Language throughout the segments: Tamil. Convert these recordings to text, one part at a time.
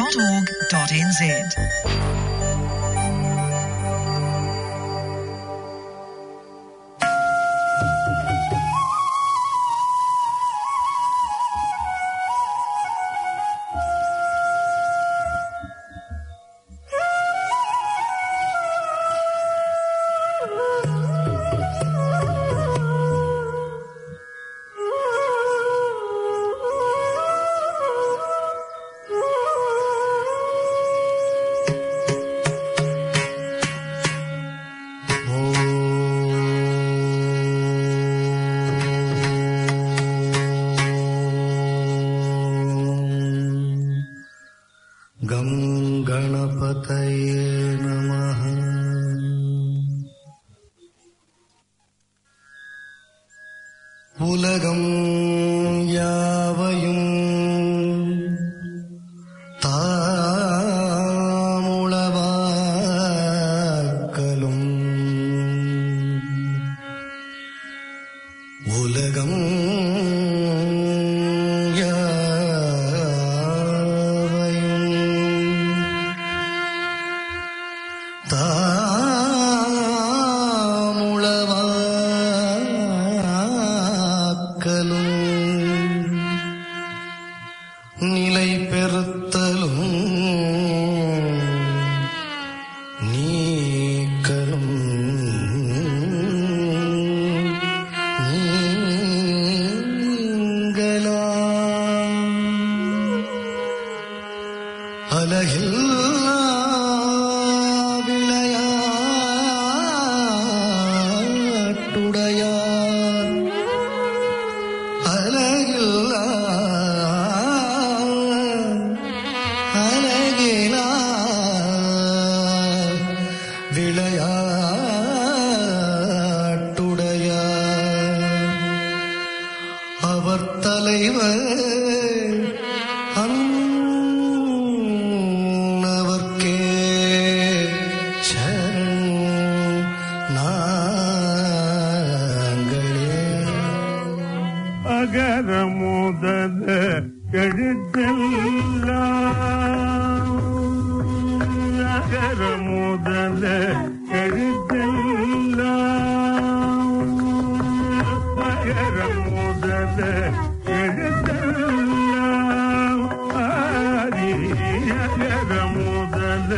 www.ccc.org.nz. गं गणपतये नमः உலகம் யாவையும் தாமுளவாக்கலும் உலகம் யாவையும் தாமுளவாக்கலும் நிலை பெறுத்தலும் நீக்கலும் நீங்களாம் அலகில்லா விளையாட்டுடையார் அலகில்லா அலகிலா விளையாட்டுடையார் அவர் தலைவர் அன்னவர்க்கே சரண் நாங்களே அகர முதல எழுத்தெல்லாம் அகர முதல எழுத்தெல்லாம் அகர முதல எழுத்தெல்லாம் ஆதி அகர முதல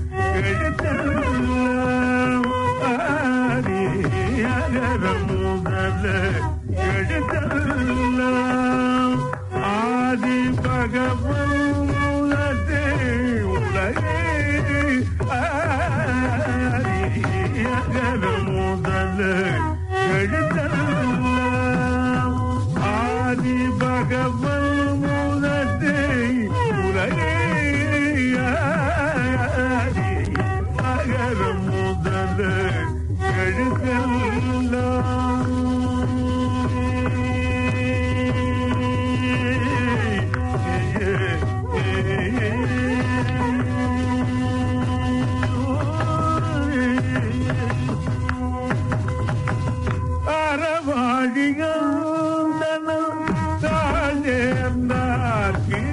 எழுத்தெல்லாம் ஆதி அகர முதல எழுத்தெல்லாம் ஆதி பகவன் மூலத்தே உலகே ஆதி அகர முதல எழுத்தெல்லாம் ஆதி பகவன் மூலத்தே உலகே ஆதி அகர முதல அறவாழிகந்தனம் தாழ்ந்தாக்கி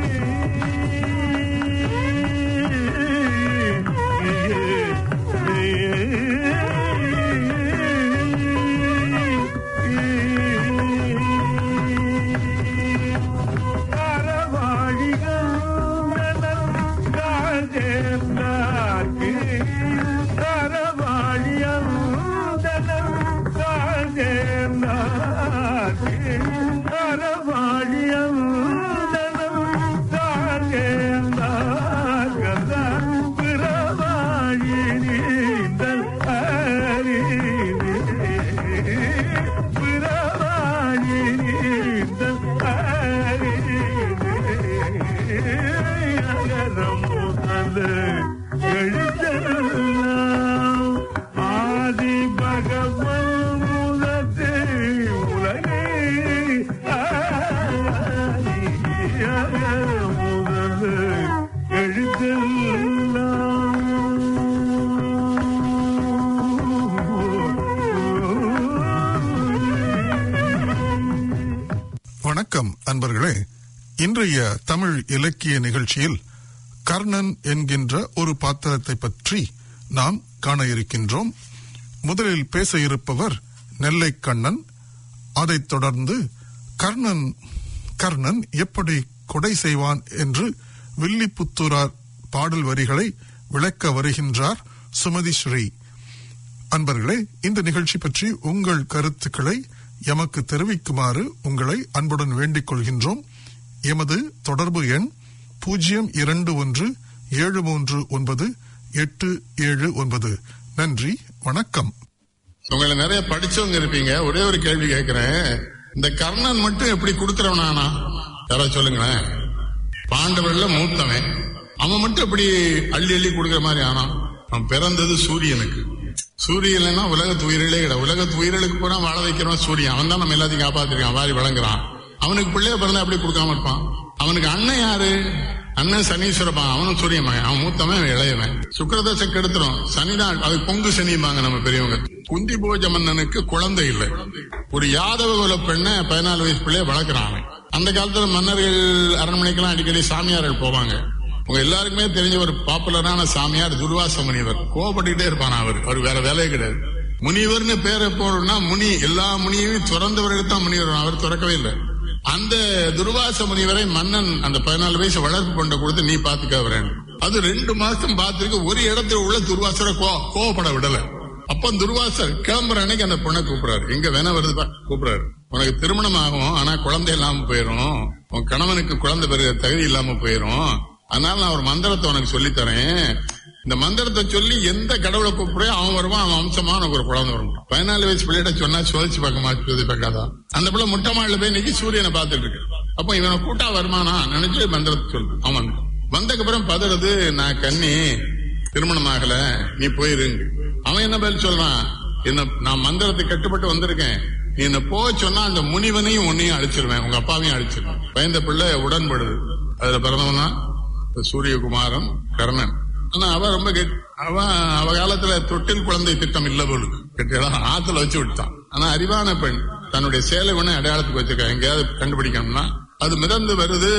ஆதி பகவன் முதத்தே உலகே ஆதி முதல் எழுத்தெல்லாம் வணக்கம் அன்பர்களே இன்றைய தமிழ் இலக்கிய நிகழ்ச்சியில் கர்ணன் என்கின்ற ஒரு பாத்திரத்தை பற்றி நாம் காண இருக்கின்றோம் முதலில் பேச இருப்பவர் நெல்லை கண்ணன் அதைத் தொடர்ந்து கர்ணன் கர்ணன் எப்படி கொடை செய்வான் என்று வில்லிபுத்தூரார் பாடல் வரிகளை விளக்க வருகின்றார் சுமதி ஸ்ரீ அன்பர்களே இந்த நிகழ்ச்சி பற்றி உங்கள் கருத்துக்களை எமக்கு தெரிவிக்குமாறு உங்களை அன்புடன் வேண்டிக் கொள்கின்றோம் எமது தொடர்பு எண் பூஜ்ஜியம் இரண்டு ஒன்று ஏழு மூன்று ஒன்பது எட்டு ஏழு ஒன்பது நன்றி வணக்கம் உங்களை நிறைய படிச்சவங்க இருப்பீங்க ஒரே ஒரு கேள்வி கேட்கிறேன் இந்த கர்ணன் மட்டும் எப்படி கொடுக்கிறவனானா யாராவது சொல்லுங்களேன் பாண்டவர்ல மூத்தவன் அவன் மட்டும் எப்படி அள்ளி அள்ளி கொடுக்கிற மாதிரி ஆனான் அவன் பிறந்தது சூரியனுக்கு சூரியன்னா உலகத்து உயிரிலே கிடையாது உலகத்து உயிர்களுக்கு பூரா வாழ வைக்கிறவன் சூரியன் அவன் தான் நம்ம எல்லாத்தையும் காப்பாத்திருக்கான் வாரி வழங்குறான் அவனுக்கு பிள்ளைய பிறந்தா எப்படி கொடுக்காம இருப்பான் அவனுக்கு அண்ணன் யாரு அண்ணன் சனீஸ்வரப்பான் அவனும் சூரியன் மகன் அவன் மூத்தவன் அவன் இளையவன் சுக்கரதசை கெடுத்துரும் சனிதான் அது பொங்கு சனிம்பாங்க நம்ம பெரியவங்க குந்தி போஜ மன்னனுக்கு குழந்தை இல்லை ஒரு யாதவ குல பெண்ணை பதினாலு வயசு பிள்ளைய வளர்க்குறான் அவன் அந்த காலத்துல மன்னர்கள் அரண்மனைக்கெல்லாம் அடிக்கடி சாமியார்கள் போவாங்க உங்க எல்லாருக்குமே தெரிஞ்ச ஒரு பாப்புலரான சாமியார் துர்வாச முனிவர் கோவப்பட்டுக்கிட்டே இருப்பான் அவர் அவர் வேற வேலையே கிடையாது முனிவர்னு பேரை போடணும்னா முனி எல்லா முனியையும் துறந்தவர்களுக்கு தான் முனிவர் அவர் துறக்கவே இல்லை அந்த துர்வாச முனிவரை மன்னன் அந்த பதினாலு வயசு வளர்ப்பு கொண்ட கொடுத்து நீ பாத்துக்க வரேன் அது ரெண்டு மாசம் பார்த்திருக்கு ஒரு இடத்துல உள்ள துர்வாசரை கோ- கோவப்பட விடல அப்ப துர்வாசர் கிளம்புற அன்னைக்கு அந்த பொண்ணை கூப்பிடுறாரு எங்க வேணா வருதுப்பா கூப்பிடுறாரு உனக்கு திருமணம் ஆகும் ஆனா குழந்தை இல்லாம போயிரும் உன் கணவனுக்கு குழந்தை பெருக தகுதி இல்லாம போயிரும் அதனால நான் ஒரு மந்திரத்தை உனக்கு சொல்லி தரேன் இந்த மந்திரத்தை சொல்லி எந்த கடவுளை கூப்பிடுறோ அவன் வருவான் அவன் அம்சமா உனக்கு ஒரு குழந்தை வரும் பதினாலு வயசு பிள்ளைகிட்ட சொன்னா சோதிச்சு பார்க்கமா சோதி பார்க்காதா அந்த பிள்ளை முட்டை மாடல போய் நிக்கி சூரியனை பார்த்துட்டு இருக்கு அப்போ இவனை கூட்டா வருமானா நினைச்சு மந்திரத்தை சொல்லு அவன் வந்து. வந்ததுக்கு அப்புறம் பதறது நான் கண்ணி திருமணம் ஆகல நீ போயிருங்க அவன் என்ன பதில் சொல்றான் என்ன நான் மந்திரத்தை கட்டுப்பட்டு வந்திருக்கேன் நீ என்ன போக சொன்னா அந்த முனிவனையும் உன்னையும் அழிச்சிருவேன் உங்க அப்பாவையும் அழிச்சிருவேன் பயந்த பிள்ளை உடன்படுது அதுல பிறந்தவன் தான் இந்த சூரியகுமாரன் கர்ணன் ஆனா அவன் ரொம்ப கெட்- அவன் அவ காலத்துல தொட்டில் குழந்தை திட்டம் இல்ல போலுக்கு கெட்டியெல்லாம் ஆத்துல வச்சு விட்டான் ஆனா அறிவான பெண் தன்னுடைய சேலை ஒண்ணு அடையாளத்துக்கு வச்சிருக்கா எங்கேயாவது கண்டுபிடிக்கணும்னா அது மிதந்து வருது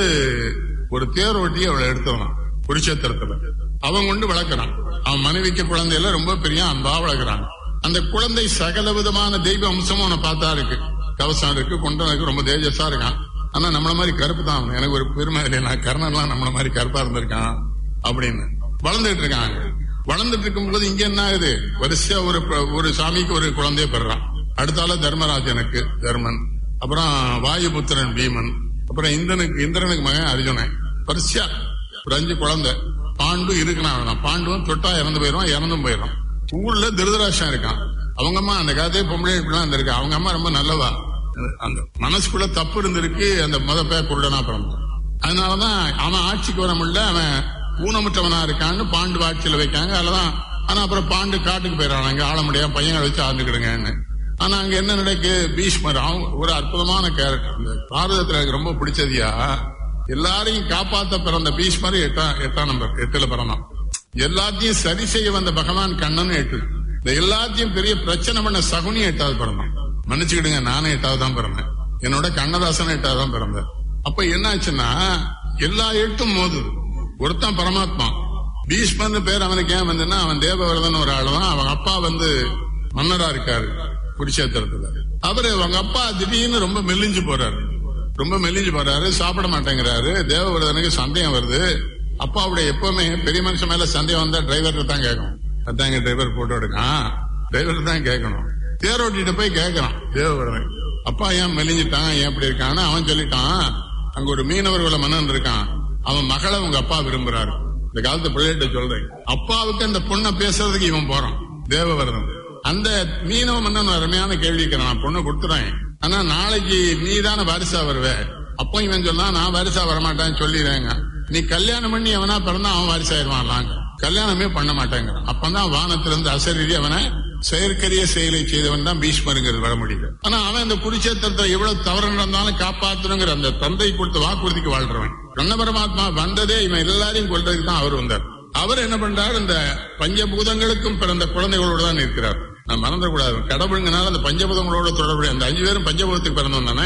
ஒரு தேர் ஓட்டி அவளை எடுத்தவனான் குருச்சேத்திரத்துல அவன் கொண்டு வளர்க்கறான் அவன் மனைவிக்கு குழந்தையில ரொம்ப பெரிய அன்பா வளர்க்கறான் அந்த குழந்தை சகல விதமான தெய்வ அம்சமும் அவனை பார்த்தா இருக்கு கவசம் இருக்கு கொண்டம் இருக்கு ரொம்ப தேஜஸா இருக்கான் ஆனா நம்மள மாதிரி கருப்பு தான் அவன். எனக்கு ஒரு பெருமை இல்லை நான் கர்ணன்லாம் நம்மள மாதிரி கருப்பா இருந்திருக்கான் அப்படின்னு வளர்ந்துட்டு இருக்காங்க வளர்ந்துட்டு இருக்கும்போது இங்க என்ன ஆகுது வரிசையா ஒரு ப- ஒரு சாமிக்கு ஒரு குழந்தைய பெறான் அடுத்தால தர்மராஜனுக்கு தர்மன் அப்புறம் வாயுபுத்திரன் பீமன் அப்புறம் இந்திரனுக்கு இந்திரனுக்கு மகன் அர்ஜுனன் வரிசையா ஒரு அஞ்சு குழந்தை பாண்டு இருக்கிறான் பாண்டுவும் தொட்டா இறந்து போயிடுவான் இறந்தும் போயிடும் ஊர்ல திருதராஷன் இருக்கான் அவங்க அம்மா அந்த கதையை பொம்பளை இப்படிலாம் இருந்திருக்கு அவங்க அம்மா ரொம்ப நல்லவா அந்த மனசுக்குள்ள தப்பு இருந்திருக்கு அந்த முத பேர் குருடனா பிறந்தான் அதனாலதான் அவன் ஆட்சிக்கு வர முடியல அவன் ஊனமுற்றவனா இருக்கான்னு பாண்டு ஆட்சியில வைக்காங்க அதுலதான் ஆனா அப்புறம் பாண்டு காட்டுக்கு போயிடறான் அங்க ஆள முடியாம பையங்களை வச்சு ஆண்டுக்கிடுங்கன்னு ஆனா அங்க என்ன நடக்கு பீஷ்மர் அவன் ஒரு அற்புதமான கேரக்டர் இந்த பாரதத்துல எனக்கு ரொம்ப பிடிச்சதியா எல்லாரையும் காப்பாத்த பிறந்த பீஷ்மர் எட்டாம் எட்டாம் நம்பர் எட்டுல பிறந்தான் எல்லாத்தையும் சரி செய்ய வந்த பகவான் கண்ணன் எட்டு இந்த எல்லாத்தையும் பெரிய பிரச்சனை பண்ண சகுனி எட்டாவது பிறந்தான் மன்னிச்சுக்கிடுங்க நானே எட்டாவது தான் பிறந்தேன் என்னோட கண்ணதாசன் எட்டாவது தான் பிறந்தேன் அப்ப என்னாச்சுன்னா எல்லா எட்டும் மோதுது ஒருத்தன் பரமாத்மா பீஷ்மர்னு பேர் அவனுக்கு ஏன் வந்துன்னா அவன் தேவவிரதன் ஒரு ஆளு தான் அவன் அப்பா வந்து மன்னரா இருக்காரு குருஷேத்திரத்துல அவரு அவங்க அப்பா திடீர்னு ரொம்ப மெலிஞ்சு போறாரு ரொம்ப மெலிஞ்சு போறாரு சாப்பிட மாட்டேங்கிறாரு தேவவிரதனுக்கு சந்தேகம் வருது அப்பாவுடைய எப்பவுமே பெரிய மனுஷன் மேல சந்தேகம் வந்தா டிரைவர் தான் கேட்கணும் அதாங்க டிரைவர் போட்டோ எடுக்கான் டிரைவர் தான் கேட்கணும் தேரோட்டிட்டு போய் கேட்கறான் தேவவிரதன் அப்பா ஏன் மெலிஞ்சிட்டான் ஏன் இப்படி இருக்கான்னு அவன் சொல்லிட்டான் அங்க ஒரு மீனவர்கள மன்னன் இருக்கான் அவன் மகளை உங்க அப்பா விரும்புறாரு இந்த காலத்து பிள்ளைகிட்ட சொல்றேன் அப்பாவுக்கு அந்த பொண்ணை பேசுறதுக்கு இவன் போறான் தேவவரதன் அந்த மீனவ மன்னன் அருமையான கேள்வி கேட்கிறான் நான் பொண்ணை கொடுத்துறேன் ஆனா நாளைக்கு நீ தானே வாரிசா வருவ அப்போ இவன் சொன்னா நான் வாரிசா வரமாட்டேன்னு சொல்லிடுறேங்க நீ கல்யாணம் பண்ணி அவனா பிறந்தா அவன் வாரிசாயிருவான் கல்யாணமே பண்ண மாட்டேங்கிறான் அப்பதான் வானத்திலிருந்து அசரீதி அவனை செயற்கரிய செயலை செய்தவன் தான் பீஷ்மருங்கிறது வர முடியல ஆனா அவன் இந்த குருச்சேத்திரத்தை எவ்வளவு தவறு நடந்தாலும் காப்பாத்தணுங்கிற அந்த தந்தை கொடுத்த வாக்குறுதிக்கு வாழ்றவன் கண்ண பரமாத்மா வந்ததே இவன் எல்லாரையும் கொள்றதுக்கு தான் அவர் வந்தார் அவர் என்ன பண்றார் இந்த பஞ்சபூதங்களுக்கும் பிறந்த குழந்தைகளோடு தான் இருக்கிறார் நான் மறந்துடக்கூடாது கடவுளுங்கனால அந்த பஞ்சபூதங்களோட தொடர்புடைய அந்த அஞ்சு பேரும் பஞ்சபூதத்துக்கு பிறந்தவன் தானே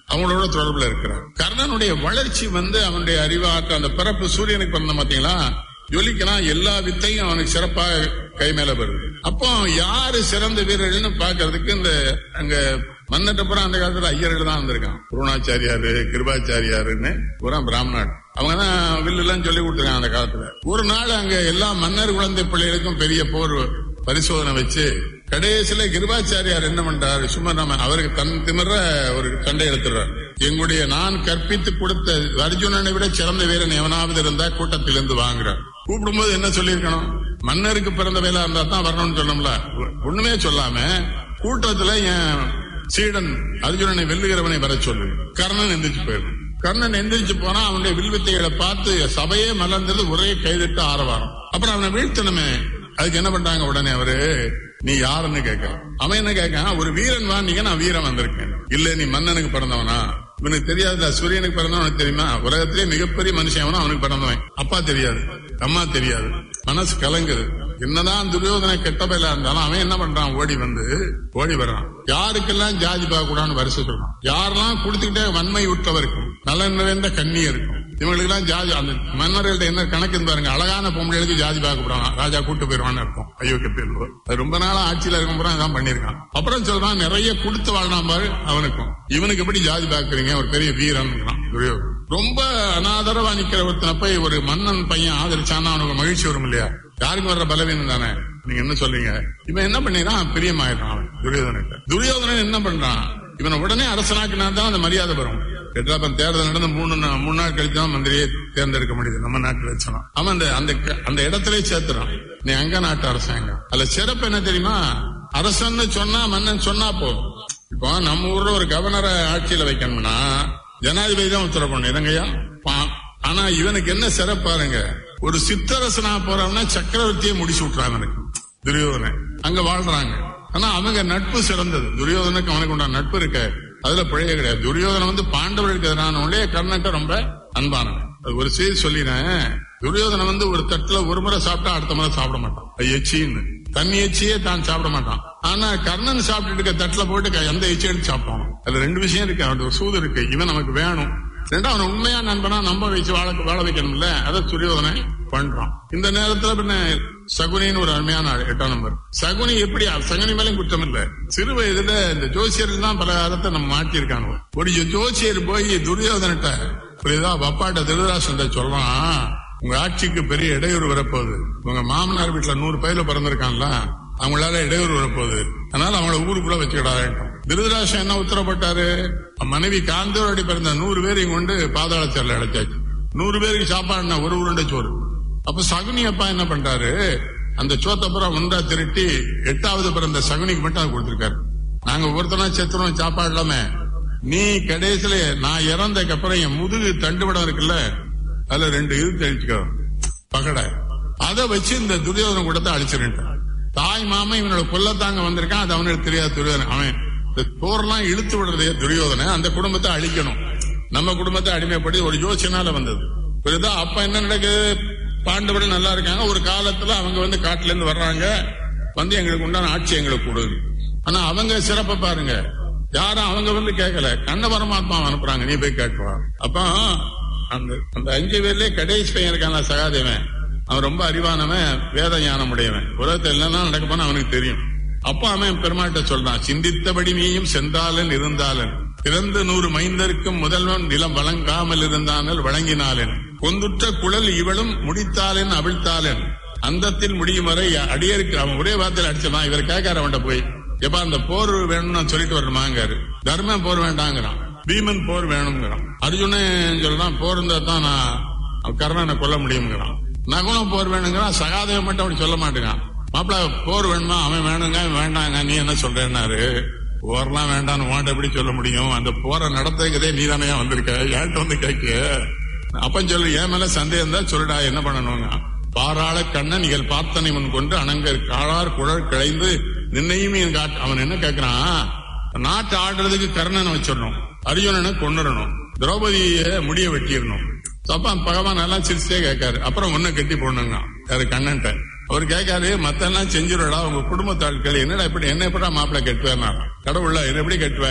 அவங்களோட தொடர்புல இருக்கிறான் கர்ணனுடைய வளர்ச்சி வந்து அவனுடைய அறிவாற்ற அந்த பிறப்பு சூரியனுக்கு பிறந்த பாத்தீங்களா ஜொலிக்கிறான் எல்லா வித்தையும் அவனுக்கு சிறப்பா கை மேல வருது அப்போ யாரு சிறந்த வீரர்கள்னு பாக்குறதுக்கு இந்த அங்க மன்னட்டப்புறம் அந்த காலத்துல ஐயர்கள் தான் வந்திருக்கான் குருணாச்சாரியாரு கிருபாச்சாரியாருன்னு பூரா பிராமணாடு அவங்க தான் வில்லு எல்லாம் சொல்லி கொடுத்துருக்காங்க அந்த காலத்துல ஒரு நாள் அங்க எல்லா மன்னர் குழந்தை பிள்ளைகளுக்கும் பெரிய போர் பரிசோதனை வச்சு கடைசியில கிருபாச்சாரியார் என்ன பண்றாரு சும்மா நம்ம அவருக்கு தன் திமிர ஒரு சண்டை எடுத்துறாரு எங்களுடைய நான் கற்பித்து கொடுத்த அர்ஜுனனை விட சிறந்த வீரன் எவனாவது இருந்தா கூட்டத்திலிருந்து வாங்குறார் கூப்பிடும்போது என்ன சொல்லியிருக்கணும் மன்னருக்கு பிறந்த வேலை இருந்தா தான் வரணும்னு சொன்னோம்ல ஒண்ணுமே சொல்லாம கூட்டத்துல என் சீடன் அர்ஜுனனை வெல்லுகிறவனை வர சொல்லு கர்ணன் எந்திரிச்சு போயிடும் கர்ணன் எந்திரிச்சு போனா அவனுடைய வில்வித்தைகளை பார்த்து சபையே மலர்ந்தது ஒரே கைதிட்டு ஆரவாரம் அப்புறம் அவனை வீழ்த்தணுமே அதுக்கு என்ன பண்றாங்க உடனே அவரு நீ யாருன்னு கேட்க அவன் என்ன கேட்கான் ஒரு வீரன் வா நீங்க நான் வீரன் வந்திருக்கேன் இல்ல நீ மன்னனுக்கு பிறந்தவனா இவனுக்கு தெரியாதுல சூரியனுக்கு பிறந்தவன் உனக்கு தெரியுமா உலகத்திலே மிகப்பெரிய மனுஷன் அவனும் அவனுக்கு பிறந்தவன் அப்பா தெரியாது அம்மா தெரியாது மனசு கலங்குது என்னதான் துரியோதனை கெட்ட பயிலா இருந்தாலும் அவன் என்ன பண்றான் ஓடி வந்து ஓடி வர்றான் யாருக்கெல்லாம் ஜாதி பார்க்க கூடாதுன்னு வரிசை சொல்றான் யாரெல்லாம் கொடுத்துக்கிட்டே வன்மை உற்றவருக்கும் நலன் நிறைந்த கண்ணி இருக்கும் இவங்களுக்கு எல்லாம் ஜாதி அந்த மன்னர்கள்ட்ட என்ன கணக்கு பாருங்க அழகான பொம்பளைகளுக்கு ஜாதி பார்க்க போறாங்க ராஜா கூட்டு போயிருவான்னு இருக்கும் ஐயோ கெப்பேல் அது ரொம்ப நாளா ஆட்சியில இருக்கும் போது இதான் பண்ணிருக்கான் அப்புறம் சொல்றான் நிறைய கொடுத்து வாழ்னாம் பாரு அவனுக்கும் இவனுக்கு எப்படி ஜாதி பார்க்கறீங்க ஒரு பெரிய வீரன் துரியோதனன். ரொம்ப அனாதரவா நிக்கிற ஒருத்தனை போய் ஒரு மன்னன் பையன் ஆதரிச்சான்னா அவனுக்கு மகிழ்ச்சி வரும் இல்லையா யாருக்கு வர்ற பலவீனம் தானே நீங்க என்ன சொல்றீங்க இவன் என்ன பண்ணிடுறான் பிரியமாயிடுறான் அவன் துரியோதனன் துரியோதனன் என்ன பண்றான் இவனை உடனே அரசனாக்கினா தான் அந்த மரியாதை வரும் எட்டாப்பன் தேர்தல் நடந்து மூணு நா- மூணு நாள் கழிச்சு தான் மந்திரியை தேர்ந்தெடுக்க முடியுது நம்ம நாட்டுல வச்சலாம் அவன் அந்த அந்த க- அந்த இடத்திலே சேர்த்துறான் நீ அங்க நாட்டு அரசாங்கம் அதுல சிறப்பு என்ன தெரியுமா அரசன்னு சொன்னா மன்னன் சொன்னா போதும் இப்போ நம்ம ஊர்ல ஒரு கவர்னரை ஆட்சியில வைக்கணும்னா ஜனாதிபதி தான் உத்தரவு பண்ணும் இதங்கய்யா பா- ஆனா இவனுக்கு என்ன சிறப்பு பாருங்க ஒரு சித்தரசனா போறவனா சக்கரவர்த்தியை முடிச்சு விட்டுறான் எனக்கு துரியோதனன் அங்க வாழ்றாங்க ஆனா அவங்க நட்பு சிறந்தது துரியோதனுக்கு அவனுக்கு உண்டான நட்பு இருக்க அதுல பிழைய கிடையாது துரியோதனன் வந்து பாண்டவர்களுக்கு எதிரானவங்களே கர்ணன்ட்ட ரொம்ப அன்பானவன் அது ஒரு செய்தி சொல்லினேன் துரியோதனன் வந்து ஒரு தட்டுல ஒரு முறை சாப்பிட்டா அடுத்த முறை சாப்பிட மாட்டான் அது எச்சின்னு தண்ணி எச்சியே தான் சாப்பிட மாட்டான் ஆனா கர்ணன் சாப்பிட்டுட்டு இருக்க தட்டுல போட்டு க- எந்த எச்சி எடுத்து சாப்பிட்டான் அதுல ரெண்டு விஷயம் இருக்கு அவனுக்கு ஒரு சூது இருக்கு இவன் நமக்கு வேணும் ரெண்டா அவனை உண்மையா நண்பனா நம்ப வச்சு வாழ வாழ வைக்கணும்ல அதை துரியோதனை பண்றான் இந்த நேரத்துல பின்ன சகுனின்னு ஒரு அருமையான ஆள், எட்டாம் நம்பர் சகுனி எப்படி சகுனி மேலும் குற்றம் இல்ல சிறு வயதுல இந்த ஜோசியர்கள் தான் பல காலத்தை நம்ம மாட்டியிருக்காங்க ஒரு ஜோசியர் போய் துரியோதனிட்ட புரியுதா அப்பாட்ட திருதராசன் சொல்றான் உங்க ஆட்சிக்கு பெரிய இடையூறு வரப்போகுது உங்க மாமனார் வீட்டுல நூறு பயில பிறந்திருக்கான்ல அவங்களால இடையூறு வரப்போகுது அதனால அவங்கள ஊருக்குள்ள வச்சுக்கிடாதான் திருதராசன் என்ன உத்தரப்பட்டாரு மனைவி காந்தோரடி பிறந்த நூறு பேரையும் கொண்டு பாதாள சிறையில் அடைச்சாச்சு நூறு பேருக்கு சாப்பாடுனா ஒரு உருண்டை சோறு அப்ப சகுனி அப்பா என்ன பண்றாரு அந்த சோத்தை பூரா ஒன்றா திரட்டி எட்டாவது பிறந்த சகுனிக்கு மட்டும் அதை கொடுத்திருக்காரு நாங்க ஒருத்தனா செத்துறோம் சாப்பாடு இல்லாம நீ கடைசியில நான் இறந்ததுக்கு அப்புறம் என் முதுகு தண்டுவடம் இருக்குல்ல அதுல ரெண்டு இது தெளிச்சுக்கோ பகடை அதை வச்சு இந்த துரியோதன கூடத்தை அழிச்சிருட்டான் தாய் மாமன் இவனோட கொல்லத்தாங்க வந்திருக்கான் அது அவனுக்கு தெரியாது துரியோதனன் அவன் இந்த போர்லாம் இழுத்து விடுறதே துரியோதனை அந்த குடும்பத்தை அழிக்கணும் நம்ம குடும்பத்தை அடிமைப்படி ஒரு யோசனால வந்தது புரியுதா அப்ப என்ன நடக்குது பாண்டவர்கள் நல்லா இருக்காங்க ஒரு காலத்துல அவங்க வந்து காட்டுல இருந்து வர்றாங்க வந்து எங்களுக்கு உண்டான ஆட்சி எங்களுக்கு கொடுங்க ஆனா அவங்க சிறப்பை பாருங்க யாரும் அவங்க வந்து கேட்கல கண்ண பரமாத்மா அனுப்புறாங்க நீ போய் கேட்டுவா அப்ப அந்த அந்த அஞ்சு பேர்லயே கடைசி பையன் இருக்கான சகாதேவன் அவன் ரொம்ப அறிவானவன் வேத ஞானம் உடையவன் உலகத்துல என்னன்னா நடக்க போனா அவனுக்கு தெரியும் அப்ப அவன் பெருமாட்ட சொல்றான் சிந்தித்தபடி நீயும் சென்றாலன் இருந்தாலன் பிறந்த நூறு மைந்தருக்கும் முதல்வன் நிலம் வழங்காமல் இருந்தானல் வழங்கினாலன் கொந்துற்ற குழல் இவளும் முடித்தாலன் அவிழ்த்தாலன் அந்தத்தில் முடியும் வரை அடியருக்கு அவன் ஒரே வார்த்தையில அடிச்சதான் இவர் கேட்கார அவன்கிட்ட போய் எப்ப அந்த போர் வேணும்னு நான் சொல்லிட்டு வரணுமாங்காரு தர்மம் போர் வேண்டாங்கிறான் பீமன் போர் வேணுங்கிறான் அர்ஜுனன் சொல்றான் போர் இருந்தா தான் நான் கர்ணனை கொல்ல முடியுங்கிறான் நகுலம் போர் வேணுங்கிறான் சகாதேவன் மட்டும் அப்படி சொல்ல மாட்டேங்கான் மாப்பிள போர் வேணுமா அவன் வேணுங்க அவன் வேண்டாங்க நீ என்ன சொல்றேன்னாரு போர்லாம் வேண்டாம்னு உன்கிட்ட எப்படி சொல்ல முடியும் அந்த போரை நடத்துறதே நீ தானே வந்திருக்க ஏன்ட்ட வந்து கேட்க அப்பன் சொல்லு என் மேல சந்தேகம் தான் சொல்லுடா என்ன பண்ணணுங்க பாராள கண்ணன் நீங்கள் பார்த்தனை முன் கொண்டு அணங்கர் காளார் குழல் கிளைந்து நின்னையும் என் காட்டு அவன் என்ன கேட்கிறான் நாட்டை ஆடுறதுக்கு கர்ணனை வச்சிடணும் அர்ஜுனனை கொண்டுடணும் திரௌபதிய முடிய வெட்டிடணும் அப்ப பகவான் எல்லாம் சிரிச்சே கேட்காரு அப்புறம் ஒன்ன கட்டி போடணுங்க யாரு கண்ணன்ட்ட அவர் கேட்காரு மத்த எல்லாம் செஞ்சிடடா உங்க குடும்பத்தாட்கள் என்னடா இப்படி என்ன எப்படா மாப்பிள்ள கட்டுவேன் கடவுள்ல என்ன எப்படி கட்டுவேன்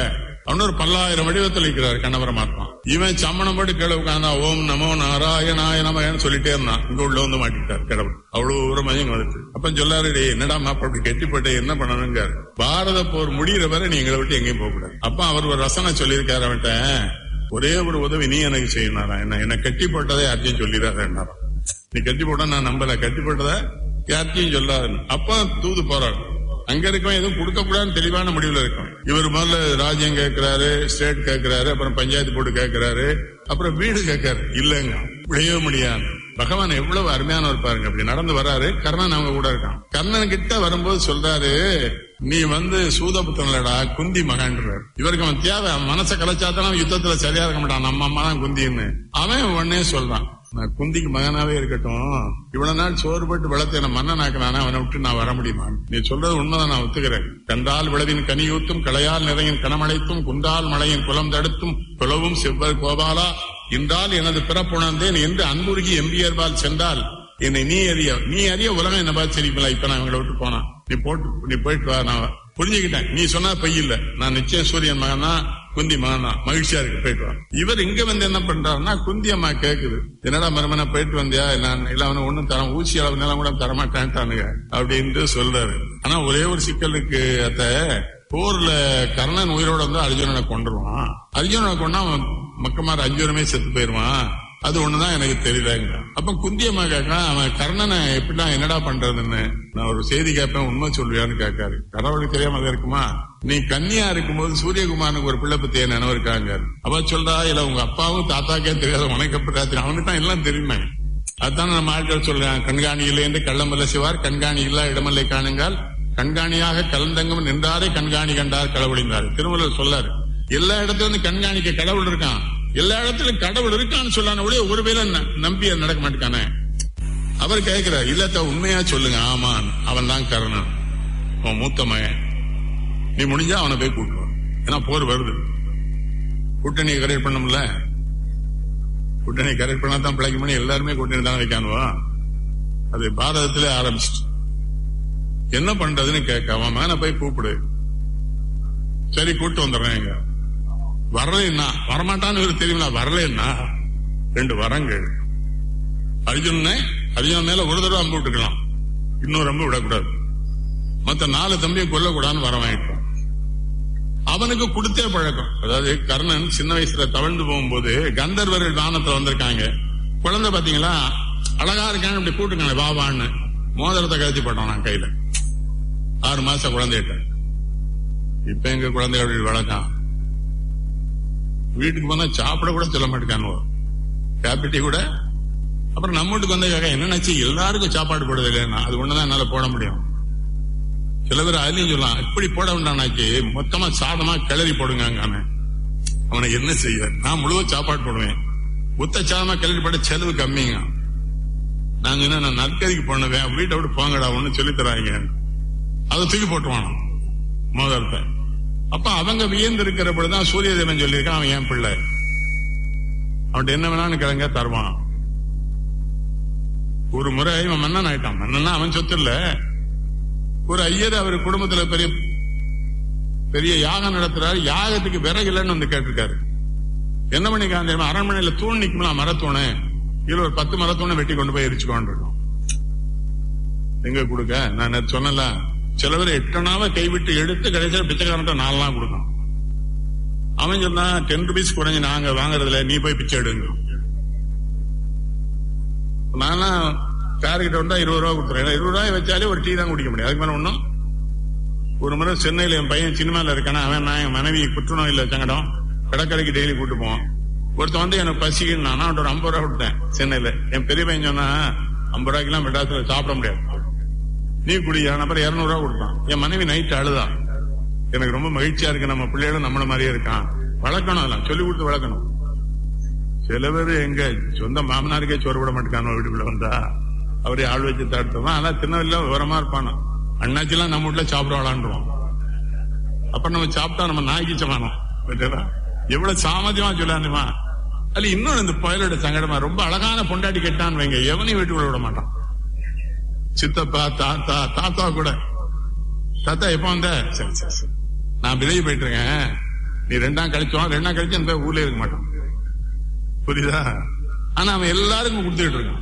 அவனு ஒரு பல்லாயிரம் வடிவத்தில் இருக்கிறார் கண்ண பரமாத்மா இவன் சம்மணம் போட்டு கீழே உட்கார்ந்தா ஓம் நமோ நாராயணாய நமயன்னு சொல்லிட்டே இருந்தான் இங்க உள்ள வந்து மாட்டிட்டார் கடவுள் அவ்வளவு தூரம் மதியம் வந்துட்டு அப்ப சொல்லாரு "டேய், என்னடா மாப்ப அப்படி கெட்டிப்பட்டு என்ன பண்ணணுங்க பாரத போர் முடிகிற வரை நீ எங்களை விட்டு எங்கேயும் போக கூடாது அப்ப அவர் ஒரு ரசனை சொல்லியிருக்காரு அவன்கிட்ட ஒரே ஒரு உதவி நீ எனக்கு செய்யணாரா என்ன என்ன கட்டி போட்டதை யார்ட்டையும் சொல்லிடாதா நீ கட்டி போட்டா நான் நம்பல கட்டி போட்டதை யார்ட்டையும் சொல்லாது அப்ப தூது போறாரு அங்க இருக்கவன் எதுவும் கொடுக்க கூடாதுன்னு தெளிவான முடிவுல இருக்கும் இவர் முதல்ல ராஜ்யம் கேட்கிறாரு ஸ்டேட் கேட்கிறாரு அப்புறம் பஞ்சாயத்து போர்டு கேட்கிறாரு அப்புறம் வீடு கேட்காரு இல்லங்க முடியவே முடியாது பகவான் எவ்வளவு அருமையானவர் பாருங்க அப்படி நடந்து வராரு கர்ணன் அவங்க கூட இருக்கான் கர்ணன் கிட்ட வரும்போது சொல்றாரு நீ வந்து சூதபுத்தனடா குந்தி மகன்றார் இவருக்கு அவன் தேவை அவன் மனசை கலைச்சாதான் அவன் யுத்தத்துல சரியா இருக்க மாட்டான் நம்ம அம்மா தான் குந்தின்னு அவன் உடனே சொல்றான் நான் குந்திக்கு மகனாவே இருக்கட்டும் இவ்வளவு நாள் சோறு போட்டு வளர்த்து என்ன மன்னனாக்குறானே அவனை விட்டு நான் வர முடியுமா நீ சொல்றது உண்மைதான் நான் ஒத்துக்கிறேன் கண்டால் விளவின் கனியூத்தும் களையால் நிறையின் கணமடைத்தும் குண்டால் மலையின் குலம் தடுத்தும் குலவும் செவ்வர் கோபாலா இன்றால் எனது பிறப்புணர்ந்தேன் என்று அன்புருகி எம்பியர்பால் சென்றால் என்னை நீ அறிய நீ அறிய உலகம் என்ன பார்த்து சிரிப்பல இப்ப நான் இவங்களை விட்டு போனா நீ போட்டு நீ போயிட்டு வா நான் புரிஞ்சுக்கிட்டேன் நீ சொன்னா பொய் இல்ல நான் நிச்சயம் சூரியன் மகனா குந்தி மகனா மகிழ்ச்சியா இருக்கு போயிட்டு வா இவர் இங்க வந்து என்ன பண்றாருன்னா குந்தி அம்மா கேக்குது என்னடா மருமனா போயிட்டு வந்தியா நான் இல்ல அவனை ஒண்ணும் தர ஊசி அளவு நிலம் கூட தரமாட்டேன்ட்டானுங்க அப்படின்ட்டு சொல்றாரு ஆனா ஒரே ஒரு சிக்கல் இருக்கு அத்த போர்ல கர்ணன் உயிரோட வந்து அர்ஜுனனை கொண்டுருவான் அர்ஜுனனை கொண்டா அவன் மக்கமார் அர்ஜுனமே செத்து போயிருவான் அது ஒண்ணுதான் எனக்கு தெரியலங்க அப்ப குந்தியம்மா கேட்கறான் அவன் கர்ணனை எப்படிடா என்னடா பண்றதுன்னு நான் ஒரு செய்தி கேட்பேன் உண்மை சொல்வியான்னு கேட்காரு கடவுளுக்கு தெரியாம அது இருக்குமா நீ கன்னியா இருக்கும்போது சூரியகுமாரனுக்கு ஒரு பிள்ளை பத்திய நினைவு இருக்காங்க அவ சொல்றா இல்ல உங்க அப்பாவும் தாத்தாக்கே தெரியாத உனக்கு எப்படி தெரியும் அவனுக்கு தான் எல்லாம் தெரியுமே அதான் நம்ம ஆட்கள் சொல்றேன் கண்காணியிலே என்று கள்ளமல்ல சிவார் கண்காணி இல்லா இடமல்லை காணுங்கால் கண்காணியாக கலந்தங்கம் நின்றாரே கண்காணி கண்டார் கடவுளிந்தார் திருமலர் சொல்லாரு எல்லா இடத்துல இருந்து கண்காணிக்க கடவுள் இருக்கான் எல்லா இடத்துலயும் கடவுள் இருக்கான்னு சொல்லான ஒழிய ஒரு வேலை நம்பி அது நடக்க மாட்டேக்கானே அவர் கேட்கிறார் இல்லத்த உண்மையா சொல்லுங்க ஆமான் அவன் தான் கர்ணன் அவன் மூத்த மகன் நீ முடிஞ்சா அவனை போய் கூட்டுவான் ஏன்னா போர் வருது கூட்டணியை கரெக்ட் பண்ணும்ல கூட்டணியை கரெக்ட் பண்ணா தான் பிழைக்க பண்ணி எல்லாருமே கூட்டணி தான் வைக்கானுவா அது பாரதத்திலே ஆரம்பிச்சிட்டு என்ன பண்றதுன்னு கேட்க அவன் மேல போய் கூப்பிடு சரி கூட்டு வந்துடுறேன் இங்க வரலைன்னா வரமாட்டான்னு இவருக்கு தெரியுமா வரலைன்னா ரெண்டு வரங்கள் அர்ஜுனனை அர்ஜுனன் மேல ஒரு தடவை அம்பு விட்டுக்கலாம் இன்னொரு அம்பு விடக்கூடாது மத்த நாலு தம்பியை கொல்லக்கூடாதுன்னு வர வாங்கிட்டான் அவனுக்கு கொடுத்தே பழக்கம் அதாவது கர்ணன் சின்ன வயசுல தவழ்ந்து போகும்போது கந்தர்வர்கள் தானத்துல வந்திருக்காங்க குழந்தை பாத்தீங்களா அழகா இருக்கான்னு இப்படி கூட்டுக்காங்க வாவான்னு மோதிரத்தை கழிச்சு போட்டான் நான் கையில ஆறு மாசம் குழந்தைகிட்ட இப்ப எங்க குழந்தைகள் வழக்கம் வீட்டுக்கு போனா சாப்பிட கூட சொல்ல மாட்டேங்கானுவோ கேபிட்டி கூட அப்புறம் நம்ம வீட்டுக்கு வந்த கேட்க என்னன்னாச்சு எல்லாருக்கும் சாப்பாடு போடுறது இல்லையா அது ஒண்ணுதான் என்னால போட முடியும் சில பேர் அதுலயும் சொல்லலாம் இப்படி போட வேண்டாம்னாச்சு மொத்தமா சாதமா கிளறி போடுங்க அவனை என்ன செய்ய நான் முழுவ சாப்பாடு போடுவேன் முத்த சாதமா கிளறி போட செலவு கம்மிங்க நான் சொன்ன நான் நற்கதிக்கு பண்ணுவேன் வீட்டை விட்டு போங்கடா ஒண்ணு சொல்லி தராங்க அதை தூக்கி போட்டுவான் மோதிரத்தை அப்ப அவங்க வியந்து இருக்கிற பொழுதுதான் சூரிய தேவன் சொல்லியிருக்கான் அவன் என் பிள்ளை அவன்கிட்ட என்ன வேணாலும் கிழங்க தருவான் ஒரு முறை இவன் மன்னன் ஆயிட்டான் மன்னன்னா அவன் சொத்து இல்ல ஒரு ஐயர் அவர் குடும்பத்துல பெரிய பெரிய யாகம் நடத்துறாரு யாகத்துக்கு விறகு இல்லைன்னு வந்து கேட்டிருக்காரு என்ன பண்ணிக்கான் தெரியுமா அரண்மனையில தூண் நிக்கும்லாம் மரத்தூணு இதுல ஒரு பத்து மரத்தூணை வெட்டி கொண்டு போய் எரிச்சுக்கொண்டு இருக்கோம் எங்க கொடுக்க நான் நேத்து சொன்னல சில பேர் எட்டனாவ கைவிட்டு எடுத்து கடைசியில் பிச்சைக்காரன்ட்ட நாலாம் கொடுக்கும் அவன் சொன்னா டென் ருபீஸ் குறைஞ்சு நாங்க வாங்குறதுல நீ போய் பிச்சை எடுங்க நானா கார்கிட்ட வந்தா இருபது ரூபா கொடுத்துறேன் இருபது ரூபாய் வச்சாலே ஒரு டீ தான் குடிக்க முடியும் அதுக்கு மேல ஒண்ணும் ஒரு முறை சென்னையில என் பையன் சினிமால இருக்கானா அவன் நான் என் மனைவி புற்றுநோயில சங்கடம் கடற்கரைக்கு டெய்லி கூட்டு போவான் ஒருத்தன் வந்து எனக்கு பசிக்குன்னு நான் அவன்கிட்ட ஒரு ஐம்பது ரூபா கொடுத்தேன் சென்னையில என் பெரிய பையன் சொன்னா ஐம்பது ரூபாய்க்கெல்லாம் மெட்ராஸ்ல சாப்பிட முடியாது நீ குடியா அப்புறம் இருநூறு ரூபா கொடுத்தான் என் மனைவி நைட் அழுதா எனக்கு ரொம்ப மகிழ்ச்சியா இருக்கு நம்ம பிள்ளைகளும் நம்மள மாதிரியே இருக்கான் வளர்க்கணும் அதெல்லாம் சொல்லி கொடுத்து வளர்க்கணும் சில பேர் எங்க சொந்த மாமனாருக்கே சோறு விட மாட்டேங்கானோ வீட்டுக்குள்ள வந்தா அவரே ஆள் வச்சு தடுத்துவான் ஆனா சின்னவில்ல விவரமா இருப்பானோ அண்ணாச்சி எல்லாம் நம்ம வீட்டுல சாப்பிட விளாண்டுருவோம் அப்ப நம்ம சாப்பிட்டா நம்ம நாய்க்கு சமானம் பத்தியா? எவ்வளவு சாமர்த்தியமா சொல்லாந்துமா அது இன்னொரு இந்த பயலோட சங்கடமா ரொம்ப அழகான பொண்டாட்டி கேட்டான்னு வைங்க எவனையும் வீட்டுக்குள்ள விட மாட்டான் சித்தப்பா தாத்தா தாத்தா கூட தாத்தா எப்ப வந்த சரி சரி சரி நான் விலகி போயிட்டு இருக்கேன் நீ ரெண்டாம் கழிச்சோம் ரெண்டாம் கழிச்சு அந்த ஊர்ல இருக்க மாட்டான் புரியுதா ஆனா அவன் எல்லாருக்கும் கொடுத்துட்டு இருக்கான்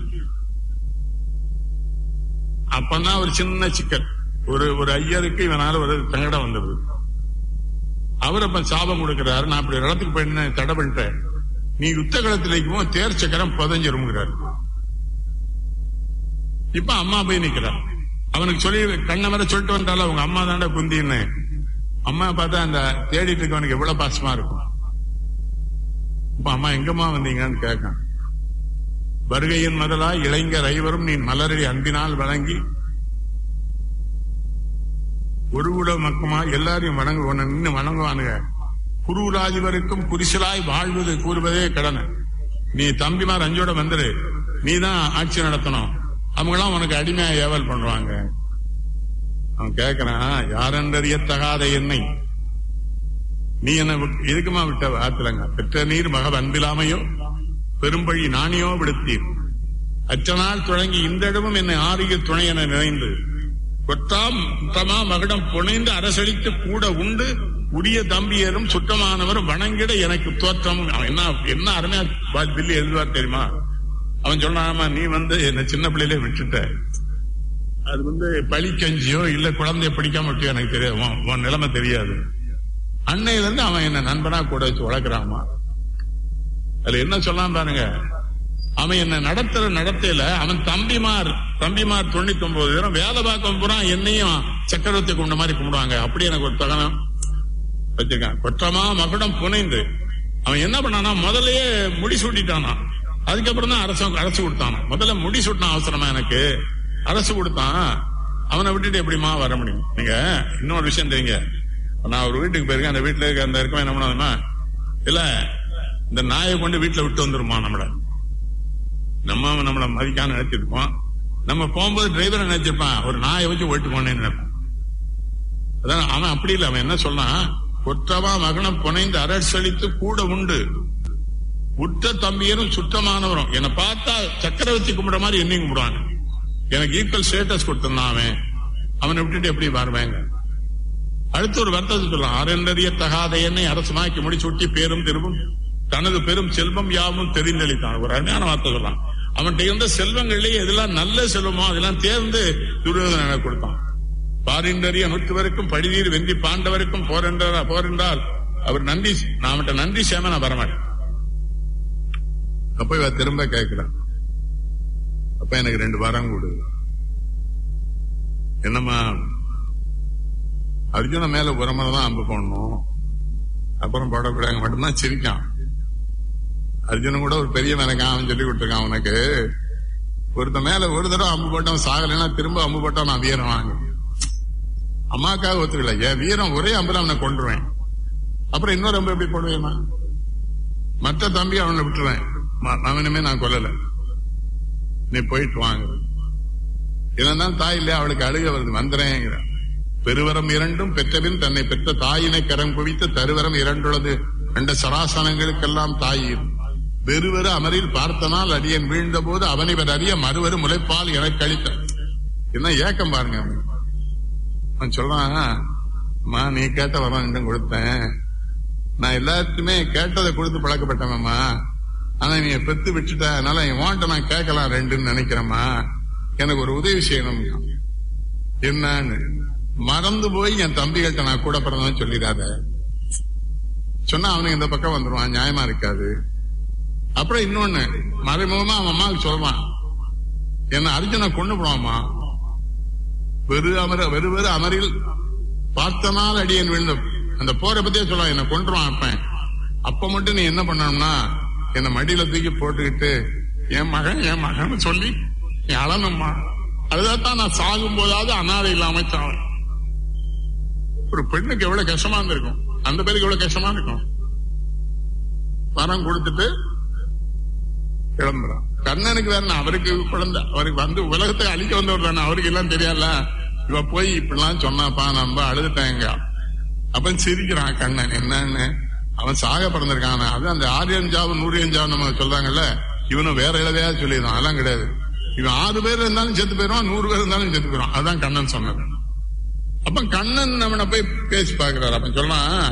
அப்பதான் ஒரு சின்ன சிக்கல் ஒரு ஒரு ஐயருக்கு இவனால ஒரு சங்கடம் வந்தது அவர் அப்ப சாபம் கொடுக்கிறாரு நான் அப்படி ஒரு இடத்துக்கு போய் தடை பண்ணிட்டேன் நீ யுத்த களத்தில் வைக்கும் தேர் சக்கரம் புதஞ்சிருங்கிறாரு இப்ப அம்மா போய் நிக்கிறா அவனுக்கு சொல்லி கண்ண வர சொல்லிட்டு வந்தாலும் அவங்க அம்மா தாண்டா குந்தின்னு அம்மா பார்த்தா அந்த தேடிட்டு இருக்கவனுக்கு எவ்வளவு பாசமா இருக்கும் இப்ப அம்மா எங்கம்மா வந்தீங்கன்னு கேட்கான் வருகையின் முதலா இளைஞர் ஐவரும் நீ மலரடி அன்பினால் வழங்கி ஒரு கூட மக்கமா எல்லாரையும் வணங்கு உன்னை நின்னு வணங்குவானுங்க குருராஜிவருக்கும் குரிசலாய் வாழ்வது கூறுவதே கடனை நீ தம்பிமார் அஞ்சோட வந்துரு நீ தான் ஆட்சி நடத்தணும் அவங்களாம் உனக்கு அடிமையா ஏவல் பண்ணுவாங்க அவன் கேக்குறான் யாரென்றறியத்தகாத என்னை நீ என்ன விட்டு- எதுக்குமா விட்ட ஆத்துலங்க பெற்ற நீர் மக அன்பிலாமையோ பெரும்பழி நாணியோ விடுத்தீர் அற்ற நாள் தொடங்கி இந்த இடமும் என்னை ஆரிய துணை என நினைந்து கொட்டாம் குற்றமா மகிடம் புனைந்து அரசளித்து கூட உண்டு உரிய தம்பியரும் சுற்றமானவரும் வணங்கிட எனக்கு தோற்றம் அவன் என்ன என்ன அருமையா பா- பில்லி எழுதுவார் தெரியுமா அவன் சொன்னாமா நீ வந்து என்ன சின்ன பிள்ளையிலே விட்டுட்ட அது வந்து பழி கஞ்சியோ இல்ல குழந்தைய பிடிக்காம விட்டியோ எனக்கு தெரியாது உன் உன் நிலைமை தெரியாது அன்னையில இருந்து அவன் என்ன நண்பனா கூட வச்சு வளர்க்குறாமா அதுல என்ன சொல்லலாம் பாருங்க அவன் என்ன நடத்துற நடத்தையில அவன் தம்பிமார் தம்பிமார் தொண்ணூத்தி ஒன்பது பேரும் வேலை பார்க்க பூரா என்னையும் சக்கரவர்த்தி குண்ட மாதிரி கும்பிடுவாங்க அப்படி எனக்கு ஒரு தகனம் வச்சிருக்கான் கொற்றமா மகுடம் புனைந்து அவன் என்ன பண்ணானா முதல்லயே முடி சூட்டிட்டானா அதுக்கப்புறம் தான் அரசு அரசு கொடுத்தானா முதல்ல முடி சூட்டினான் அவசரமா எனக்கு அரசு கொடுத்தான் அவனை விட்டுட்டு எப்படிமா வர முடியும் நீங்க இன்னொரு விஷயம் தெரியுங்க நான் ஒரு வீட்டுக்கு போயிருக்கேன் அந்த வீட்டுல இருக்க அந்த இருக்கவன் என்ன பண்ணாதுன்னா இல்ல இந்த நாயை கொண்டு வீட்டுல விட்டு வந்துருமா நம்மள நம்ம அவன் நம்மள மதிக்காம நினைச்சிருப்போம் நம்ம போகும்போது டிரைவரை நினைச்சிருப்பான் ஒரு நாயை வச்சு ஓட்டு போனேன்னு நினைப்பான் அதான் அவன் அப்படி இல்லை அவன் என்ன சொன்னான் கொற்றவா மகனம் புனைந்து அரசளித்து கூட உண்டு உற்ற தம்பியரும் சுத்தமானவரும் என்னை பார்த்தா சக்கரவர்த்தி கும்பிடுற மாதிரி என்னையும் கும்பிடுவாங்க எனக்கு ஈக்குவல் ஸ்டேட்டஸ் கொடுத்திருந்தான் அவன் அவனை விட்டுட்டு எப்படி வருவாங்க அடுத்து ஒரு வர்த்தத்தை சொல்லலாம் அறந்தறிய தகாத என்னை அரசமாக்கி முடிச்சுட்டி பேரும் திரும்பும் தனது பெரும் செல்வம் யாவும் தெரிந்தளித்தான் ஒரு அருமையான வார்த்தை சொல்லலாம் அவன்கிட்ட இருந்த செல்வங்கள்லயே எதெல்லாம் நல்ல செல்வமோ அதெல்லாம் தேர்ந்து துரியோதன கொடுத்தான் பாரின்றறிய நூற்றுவருக்கும் படிநீர் வெந்தி பாண்டவருக்கும் போரென்றார் போரென்றால் அவர் நன்றி நான் அவன்கிட்ட நன்றி சேம நான் வரமாட்டேன் அப்ப இவ திரும்ப கேட்கிறான் அப்ப எனக்கு ரெண்டு வாரம் கொடு என்னம்மா அர்ஜுன மேல ஒரு முறை தான் அம்பு போடணும் அப்புறம் போடக்கூடாது மட்டும்தான் சிரிக்கான் அர்ஜுனன் கூட ஒரு பெரிய மேலக்கான் அவன் சொல்லி கொடுத்துருக்கான் அவனுக்கு ஒருத்த மேல ஒரு தடவை அம்பு போட்டவன் சாகலைன்னா திரும்ப அம்பு போட்டா நான் வீரம் வாங்க அம்மாக்காக ஒத்துக்கல என் வீரம் ஒரே அம்புல அவனை கொண்டுருவேன் அப்புறம் இன்னொரு அம்பு எப்படி போடுவேன் மற்ற தம்பி அவனை விட்டுருவேன் ம- அவனுமே நான் கொல்லல நீ போயிட்டு வாங்க இருந்தாலும் தாய் இல்லையா அவளுக்கு அழுக வருது வந்துறேங்கிற பெருவரம் இரண்டும் பெற்றபின் தன்னை பெற்ற தாயினை கரம் குவித்து தருவரம் இரண்டுள்ளது என்ற சராசனங்களுக்கெல்லாம் தாயீர் வெறுவரு அமரில் பார்த்தனால் அடியன் வீழ்ந்த போது அவனிவர் அறிய மறுவரு முளைப்பால் எனக்கு அளித்த என்ன ஏக்கம் பாருங்க அவன். அவன் சொல்றான் அம்மா நீ கேட்ட வரம் இன்னும் கொடுத்தேன் நான் எல்லாத்துக்குமே கேட்டதை கொடுத்து பழக்கப்பட்டவம்மா ஆனா நீ பெத்து விட்டுட்ட அதனால என் வாண்ட நான் கேட்கலாம் ரெண்டுன்னு நினைக்கிறேம்மா எனக்கு ஒரு உதவி செய்யணும் என்னன்னு மறந்து போய் என் தம்பிகள்கிட்ட நான் கூட பிறந்தவன் சொல்லிடாத சொன்னா அவனுக்கு இந்த பக்கம் வந்துருவான் நியாயமா இருக்காது அப்புறம் இன்னொன்னு மறைமுகமா அவன் அம்மாவுக்கு சொல்றான் என்ன அர்ஜுனை கொண்டு போவாமா வெறு அமர வெறு வெறு அமரில் பார்த்தனால் அடியன் விழுந்த அந்த போரை பத்தியே சொல்லுவான் என்ன கொண்டுருவான் அப்பன் அப்ப மட்டும் நீ என்ன பண்ணணும்னா என்ன மடியில தூக்கி போட்டுக்கிட்டு என் மகன் என் மகன் சொல்லி நீ அழணும்மா அதுதான் நான் சாகும் போதாவது அனாதை இல்லாம சாவேன் ஒரு பெண்ணுக்கு எவ்வளவு கஷ்டமா இருந்திருக்கும் அந்த பேருக்கு எவ்வளவு கஷ்டமா இருக்கும் வரம் கொடுத்துட்டு கிளம்புறான் கண்ணனுக்கு வேற என்ன, அவருக்கு குழந்தை அவருக்கு வந்து உலகத்தை அழிக்க வந்தவர் தானே அவருக்கு எல்லாம் தெரியாதுல இவ போய் இப்படிலாம் சொன்னாப்பா நம்ம அழுதுட்டாங்க அப்ப சிரிக்கிறான் கண்ணன் என்னன்னு அவன் சாக பிறந்திருக்கான் அது அந்த ஆரியன் ஜாவு நூறியன் ஜாவு நம்ம சொல்றாங்கல்ல இவனும் வேற இளவையா சொல்லிடுறான் அதெல்லாம் கிடையாது இவன் ஆறு பேர் இருந்தாலும் செத்து போயிடுவான் நூறு பேர் இருந்தாலும் செத்து போயிடுவான் அதான் கண்ணன் சொன்னது அப்ப கண்ணன் அவனை போய் பேசி பாக்குறாரு அப்ப சொன்னா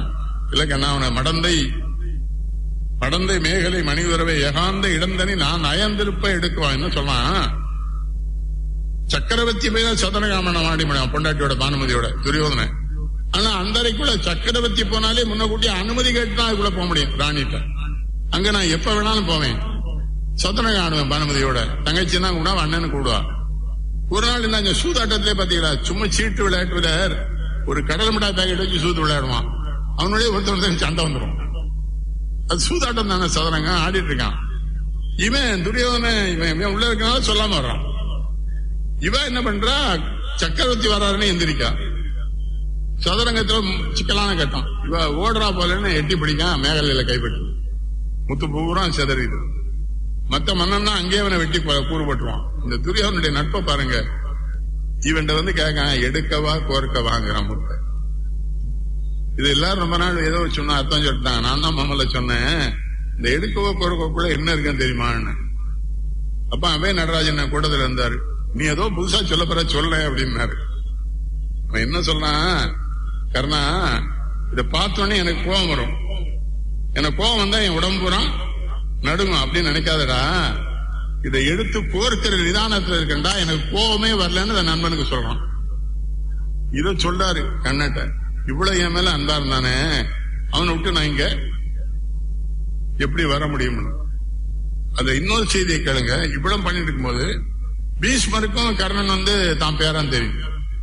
இல்ல கண்ணா அவனை மடந்தை மடந்தை மேகலை மணிவரவை ஏகாந்த இடந்தனி நான் அயந்திருப்ப எடுக்குவான் என்ன சொல்றான் சக்கரவர்த்தி போய் தான் சதனகாமன மாடி முடியும் பொண்டாட்டியோட பானுமதியோட துரியோதனன் ஆனா அந்த அறைக்குள்ள சக்கரவர்த்தி போனாலே முன்னக்கூட்டி அனுமதி கேட்டு தான் அதுக்குள்ள போக முடியும் ராணிட்ட அங்க நான் எப்ப வேணாலும் போவேன் சதனகம் ஆடுவேன் பானுமதியோட தங்கச்சி தான் கூட அண்ணனு கூடுவா ஒரு நாள் என்ன இங்க சூதாட்டத்திலே பாத்தீங்களா சும்மா சீட்டு விளையாட்டு விளையாடு ஒரு கடல் மிட்டாய் பேக்கெட் வச்சு சூது விளையாடுவான் அவனுடைய ஒருத்தர் ஒருத்தர் சண்டை வந்துடும் அது சூதாட்டம் தானே சதுரங்க ஆடிட்டு இருக்கான் இவன் துரியோதன இவன் இவன் உள்ள இருக்கனால சொல்லாம வர்றான் இவன் என்ன பண்றா சக்கரவர்த்தி வர்றாருன்னு எந்திரிக்கா சதுரங்கத்துல சிக்கலான கட்டம் இவ ஓடுறா போலன்னு எட்டி பிடிக்க மேகலையில கைப்பற்று முத்து பூரா செதறிது மத்த மன்னன் அங்கேயே அவனை வெட்டி ப- கூறு போட்டுருவான் இந்த துரியோதனுடைய நட்பை பாருங்க இவன்ட வந்து கேட்க எடுக்கவா கோர்க்கவாங்கிறான் முத்தை இது எல்லாரும் ரொம்ப நாள் ஏதோ சொன்ன அர்த்தம் சொல்லிட்டாங்க நான் தான் மாமல்ல சொன்னேன் இந்த எடுக்கவோ கோர்க்கோக்குள்ள என்ன இருக்குன்னு தெரியுமான்னு அப்ப அவன் நடராஜன் கூட்டத்துல இருந்தாரு நீ ஏதோ புதுசா சொல்ல போற சொல்ல அப்படின்னாரு அவன் என்ன சொன்னான் கர்ணா இத பார்த்தோன்னே எனக்கு கோபம் வரும் எனக்கு கோபம் வந்தா என் உடம்பு பூரா நடுங்கும் அப்படின்னு நினைக்காதடா இதை எடுத்து கோர்க்கிற நிதானத்துல இருக்கண்டா எனக்கு கோபமே வரலன்னு அந்த நண்பனுக்கு சொல்றான் இத சொல்றாரு கண்ணட்ட இவ்வளவு என் மேல அன்பா இருந்தானே அவனை விட்டு நான் இங்க எப்படி வர முடியும்னு அந்த இன்னொரு செய்தியை கேளுங்க இவ்வளவு பண்ணிட்டு இருக்கும்போது பீஷ்மருக்கும் கர்ணன் வந்து தான் பேரான் தெரியும்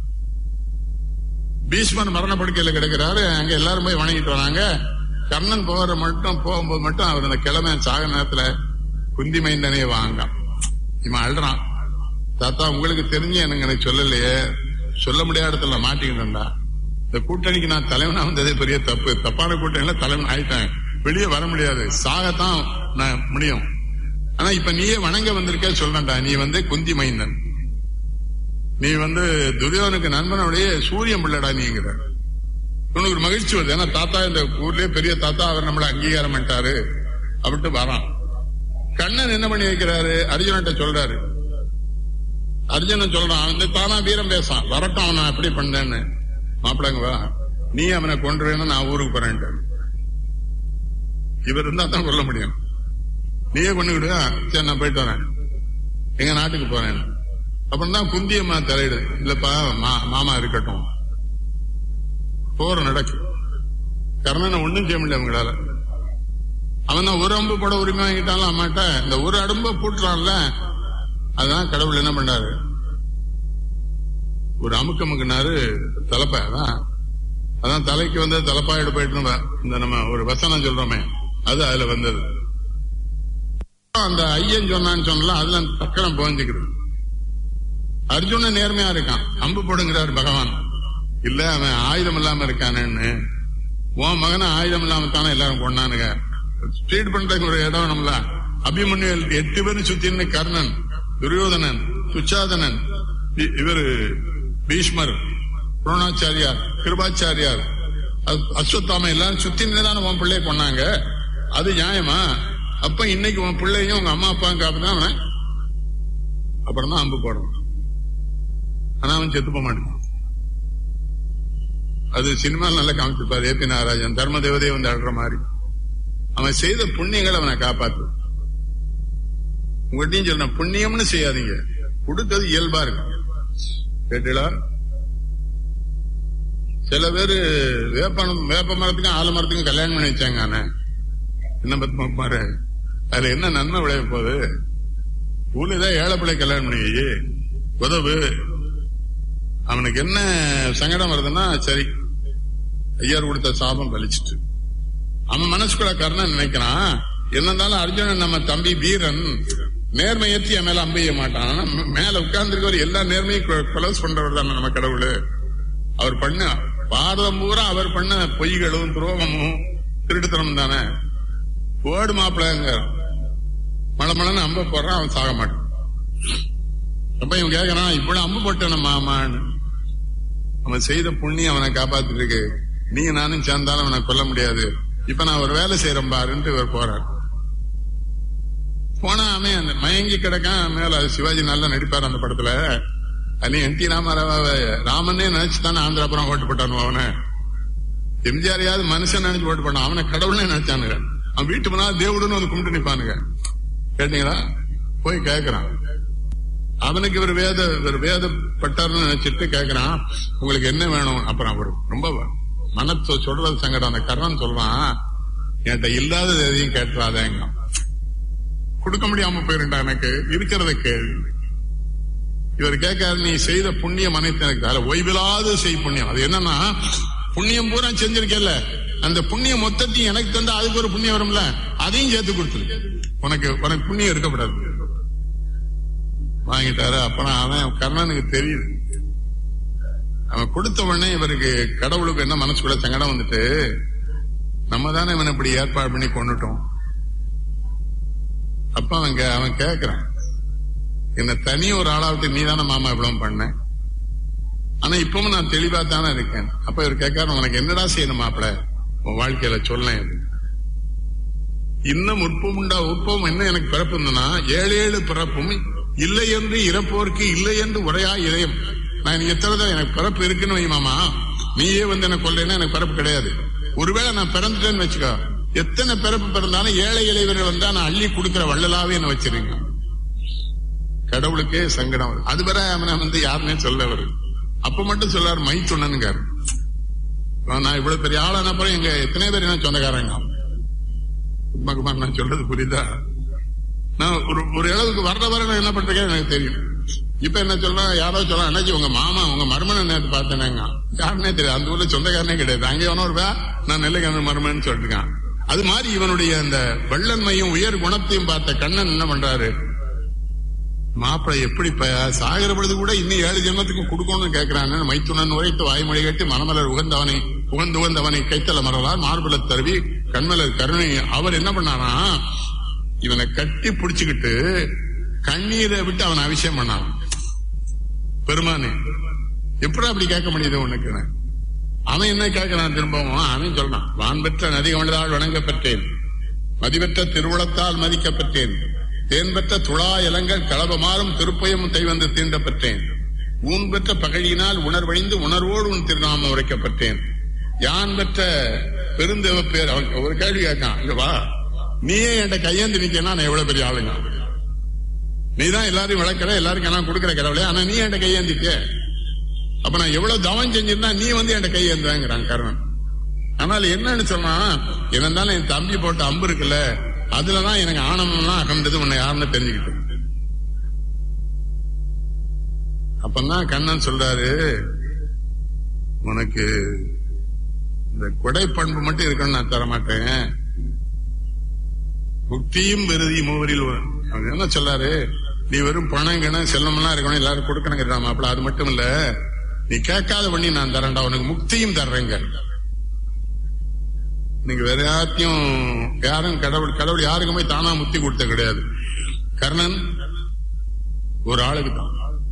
பீஷ்மர் மரண படுக்கையில கிடக்கிறாரு அங்க எல்லாரும் போய் வணங்கிட்டு வராங்க கர்ணன் போகிற மட்டும் போகும்போது மட்டும் அவர் அந்த கிழமை சாக நேரத்துல குந்தி மைந்தனே வாங்க இவன் அழுறான் தாத்தா உங்களுக்கு தெரிஞ்சு எனக்கு எனக்கு சொல்லலையே சொல்ல முடியாத இடத்துல மாட்டிக்கிட்டா இந்த கூட்டணிக்கு நான் தலைவனா வந்ததே பெரிய தப்பு தப்பான கூட்டணியில தலைவன் ஆயிட்டேன் வெளியே வர முடியாது சாகத்தான் நான் முடியும் ஆனா இப்ப நீயே வணங்க வந்திருக்க சொல்லண்டா நீ வந்து குந்தி மைந்தன் நீ வந்து துரியோனுக்கு நண்பனுடைய சூரியன் பிள்ளடா நீங்கிற உனக்கு ஒரு மகிழ்ச்சி வருது ஏன்னா தாத்தா இந்த ஊர்லயே பெரிய தாத்தா அவர் நம்மள அங்கீகாரம் பண்ணிட்டாரு அப்படின்ட்டு வரான் கண்ணன் என்ன பண்ணி வைக்கிறாரு அர்ஜுனன்ட்ட சொல்றாரு அர்ஜுனன் சொல்றான் இந்த தானா வீரம் பேசான் வரட்டும் அவன் நான் எப்படி பண்ணேன்னு மாப்பிளங்க வா நீ அவனை கொன்றுவேன்னு நான் ஊருக்கு போறேன்ட்டு இவர் இருந்தா தான் கொல்ல முடியும் நீயே கொண்டுக்கிடு சரி நான் போயிட்டு வரேன் எங்க நாட்டுக்கு போறேன் அப்புறம் தான் குந்தியம்மா தலையிடு இல்லப்பா மா- மாமா இருக்கட்டும் போர் நடக்கு கர்ணனை ஒண்ணும் செய்ய முடியல அவங்களால அவன் தான் ஒரு அம்பு போட உரிமை வாங்கிட்டாலும் அம்மாட்ட இந்த ஒரு அடும்ப பூட்டுறான்ல அதான் கடவுள் என்ன பண்ணாரு ஒரு அமுக்கு அமுக்குனாரு தலைப்ப அதான் அதான் தலைக்கு வந்து தலைப்பாயிடு போயிட்டு இந்த நம்ம ஒரு வசனம் சொல்றோமே அது அதுல வந்தது அந்த ஐயன் சொன்னான்னு சொன்னல அதுல தக்கரம் புகஞ்சுக்கிறது அர்ஜுனன் நேர்மையா இருக்கான் அம்பு போடுங்கிறார் பகவான் இல்ல அவன் ஆயுதம் இல்லாம இருக்கானேன்னு உன் மகனை ஆயுதம் இல்லாம தானே எல்லாரும் கொண்டானுங்க ஸ்ட்ரீட் பண்றதுக்கு ஒரு இடம் நம்மள அபிமன்யு எட்டு பேரும் சுத்தின்னு கர்ணன் துரியோதனன் சுச்சாதனன் இ- இவரு பீஷ்மர் துரோணாச்சாரியார் கிருபாச்சாரியார் அஸ்- அஸ்வத்தாம எல்லாரும் சுத்தின்னு தானே உன் பிள்ளைய கொண்டாங்க அது நியாயமா அப்ப இன்னைக்கு உன் பிள்ளையும் உங்க அம்மா அப்பாவும் காப்புதான் அவனை அப்புறம் தான் அம்பு போடணும் ஆனா அவன் செத்து போக மாட்டான் அது சினிமாவில் நல்லா காமிச்சிருப்பார் ஏபி நாகராஜன் தர்ம தேவதையை வந்து அழுற மாதிரி அவன் செய்த புண்ணியங்கள் அவனை காப்பாத்து உங்கள்கிட்டயும் சொல்றேன் புண்ணியம்னு செய்யாதீங்க கொடுத்தது இயல்பா இருக்கு கேட்டீங்களா சில பேரு வேப்ப வேப்ப மரத்துக்கும் ஆல மரத்துக்கும் கல்யாணம் பண்ணி வச்சாங்க ஆனா என்ன பத்மாரு அதுல என்ன நன்மை விளைய போகுது ஊர்லதான் ஏழை பிள்ளை கல்யாணம் பண்ணி வை. உதவு அவனுக்கு என்ன சங்கடம் வருதுன்னா சரி ஐயர் கொடுத்த சாபம் பலிச்சிட்டு அவன் மனசுக்குள்ள கர்ணன் நினைக்கிறான் என்ன இருந்தாலும் அர்ஜுனன் நம்ம தம்பி வீரன் நேர்மை ஏத்தி என் மேல அம்பைய மாட்டான் ஆனா மே- மேல உட்கார்ந்துருக்கவர் எல்லா நேர்மையும் கொலஸ் பண்றவர் தானே நம்ம கடவுள் அவர் பண்ண பாரதம் பூரா அவர் பண்ண பொய்களும் துரோகமும் திருட்டுத்தனம் தானே போடு மாப்பிள்ளைங்க மழை மழைன்னு அம்ப போடுறான் அவன் சாக மாட்டான் அப்ப இவன் கேக்குறான் இவ்வளவு அம்பு போட்டான மாமான்னு அவன் செய்த புண்ணியம் அவனை காப்பாத்திட்டு இருக்கு நீங்க நானும் சேர்ந்தாலும் அவனை கொல்ல முடியாது இப்ப நான் ஒரு வேலை செய்யறேன் பாருன்ட்டு இவர் போறார் போனா அவன் அந்த மயங்கி கிடக்கான் மேல அது சிவாஜி நல்லா நடிப்பார் அந்த படத்துல அது என் டி ராமராவ ராமனே நினைச்சு தானே ஆந்திராபுரம் ஓட்டு போட்டானு அவனை எம்ஜிஆரையாவது மனுஷன் நினைச்சு ஓட்டு பண்ணான் அவனை கடவுள்னே நினைச்சானுங்க அவன் வீட்டு போனா தேவடுன்னு வந்து கும்பிட்டு நிப்பானுங்க கேட்டீங்களா போய் கேக்குறான் அவனுக்கு இவர் வேத இவர் வேதப்பட்டார்னு நினைச்சிட்டு கேக்குறான் உங்களுக்கு என்ன வேணும் அப்புறம் அவர் ரொம்ப மனத்தை சொல்றது சங்கடம் அந்த கர்ணன் சொல்றான் என்கிட்ட இல்லாதது எதையும் கேட்டுறாதேங்க கொடுக்க முடியாம போயிருண்டா எனக்கு இருக்கிறத கேள்வி இவர் கேட்காரு நீ செய்த புண்ணியம் அனைத்து எனக்கு அதுல ஓய்வில்லாத செய் புண்ணியம் அது என்னன்னா புண்ணியம் பூரா செஞ்சிருக்கல அந்த புண்ணியம் மொத்தத்தையும் எனக்கு தந்தா அதுக்கு ஒரு புண்ணியம் வரும்ல அதையும் சேர்த்து கொடுத்துரு உனக்கு உனக்கு புண்ணியம் இருக்கப்படாது வாங்கிட்டாரு அப்புறம் அவன் கர்ணனுக்கு தெரியுது அவன் கொடுத்த உடனே இவருக்கு கடவுளுக்கு என்ன மனசுக்குள்ள சங்கடம் வந்துட்டு நம்ம தானே இவனை இப்படி ஏற்பாடு பண்ணி கொண்டுட்டோம் அப்ப அவன் கே- அவன் கேக்குறான் என்ன தனி ஒரு ஆளா விட்டு நீ தானே மாமா இவ்வளவு பண்ண ஆனா இப்பவும் நான் தெளிவா தானே இருக்கேன் அப்ப இவர் கேட்காரு உனக்கு என்னடா செய்யணும் மாப்பிள உன் வாழ்க்கையில சொல்லேன் அப்படின்னு. இன்னும் உற்பம் உண்டா உற்பம் என்ன எனக்கு பிறப்பு இருந்ததுன்னா ஏழு ஏழு பிறப்பும் இல்லை என்று இறப்போருக்கு இல்லை என்று உரையா இதயம் நான் எத்தனை தான் எனக்கு பிறப்பு இருக்குன்னு வை மாமா நீயே வந்து என்ன கொல்லேன்னா எனக்கு பிறப்பு கிடையாது ஒருவேளை நான் பிறந்துட்டேன்னு வச்சுக்கோ எத்தனை பிறப்பு பிறந்தாலும் ஏழை இளைவர்கள் வந்தா நான் அள்ளி கொடுக்கிற வள்ளலாவே என்ன வச்சிருங்க கடவுளுக்கே சங்கடம் வருது. அது வரை அவனை வந்து யாருன்னே சொல்ல வருது அப்ப மட்டும் சொல்லாரு மை சொன்னனுங்காரு நான் இவ்வளவு பெரிய ஆளான அப்புறம் எங்க எத்தனை பேர் என்ன சொந்தக்காரங்க குமார் நான் சொல்றது புரியுதா நான் ஒரு ஒரு அளவுக்கு வர்ற வர நான் என்ன பண்றேன் எனக்கு தெரியும் இப்ப என்ன சொல்றேன் யாரோ சொல்ல அண்ணாச்சி உங்க மாமா உங்க மருமனை நேற்று பார்த்தேனேங்க யாருன்னே தெரியாது அந்த ஊர்ல சொந்தக்காரனே கிடையாது அங்கே எவனோ ஒரு பே, நான் நெல்லைக்காரன் மருமன்னு சொல்லிட்டு இருக்கான் அது மாதிரி இவனுடைய அந்த வெள்ளன்மையும் உயர் குணத்தையும் பார்த்த கண்ணன் என்ன பண்றாரு மாப்பிள்ளை எப்படி ப- சாகிற பொழுது கூட இன்னும் ஏழு ஜென்மத்துக்கு கொடுக்கணும்னு கேட்கிறான்னு மைத்துனன் உரைத்து வாய்மொழி கட்டி மணமலர் உகந்தவனை உகந்து உகந்தவனை கைத்தல மறலார் மார்பல தருவி கண்மலர் கருணை அவர் என்ன பண்ணாரா இவனை கட்டி பிடிச்சுக்கிட்டு கண்ணீரை விட்டு அவனை அபிஷேகம் பண்ணான் பெருமானே எப்படி அப்படி கேட்க முடியுது உனக்கு அவன் என்ன கேட்கிறான் திரும்பவும் அவன் சொல்றான் வான் பெற்ற நதி கமழ்தால் வணங்கப்பெற்றேன் மதிபெற்ற திருவுளத்தால் மதிக்கப்பட்டேன் தேன் பெற்ற துளா இலங்கள் களபமாறும் திருப்பயமும் தைவந்து தீண்டப்பட்டேன் ஊன் பெற்ற பகழியினால் உணர்வழிந்து உணர்வோடு உன் திருநாமம் உரைக்கப்பட்டேன் யான் பெற்ற பெருந்தேவ பேர் அவன் ஒரு கேள்வி கேட்கான் இங்க வா நீயே என்கிட்ட கையேந்து நிக்கனா நான் எவ்வளவு பெரிய ஆளுங்க நீதான் எல்லாரையும் விளக்குற எல்லாருக்கும் நான் கொடுக்குற கடவுளே ஆனா நீ என்கிட்ட கையேந்திக்க அப்ப நான் எவ்வளவு தவம் செஞ்சிருந்தா நீ வந்து என்கிட்ட கையேந்துவாங்கிறான் கர்ணன் ஆனால் என்னன்னு சொன்னா இருந்தாலும் என் தம்பி போட்ட அம்பு இருக்குல்ல அதுலதான் எனக்கு ஆணவம்லாம் அகண்டது உன்னை யாருன்னு தெரிஞ்சுக்கிட்டு அப்பதான் கண்ணன் சொல்றாரு உனக்கு இந்த கொடை பண்பு மட்டும் இருக்குன்னு நான் தர மாட்டேன் புக்தியும் விருதி மூவரில் ஒரு- அவர் என்ன சொல்லாரு நீ வெறும் பணம் கிணம் செல்லமெல்லாம் இருக்கணும் எல்லாரும் கொடுக்கணுங்கிறா மாப்பிள அது மட்டும் இல்ல நீ கேட்காத பண்ணி நான் தரேன்டா உனக்கு முக்தியும் தர்றேங்க நீங்க வேற யார்த்தையும் யாரும் கடவுள் கடவுள் யாருக்குமே தானா முத்தி கொடுத்த கிடையாது கர்ணன் ஒரு ஆளுக்கு தான்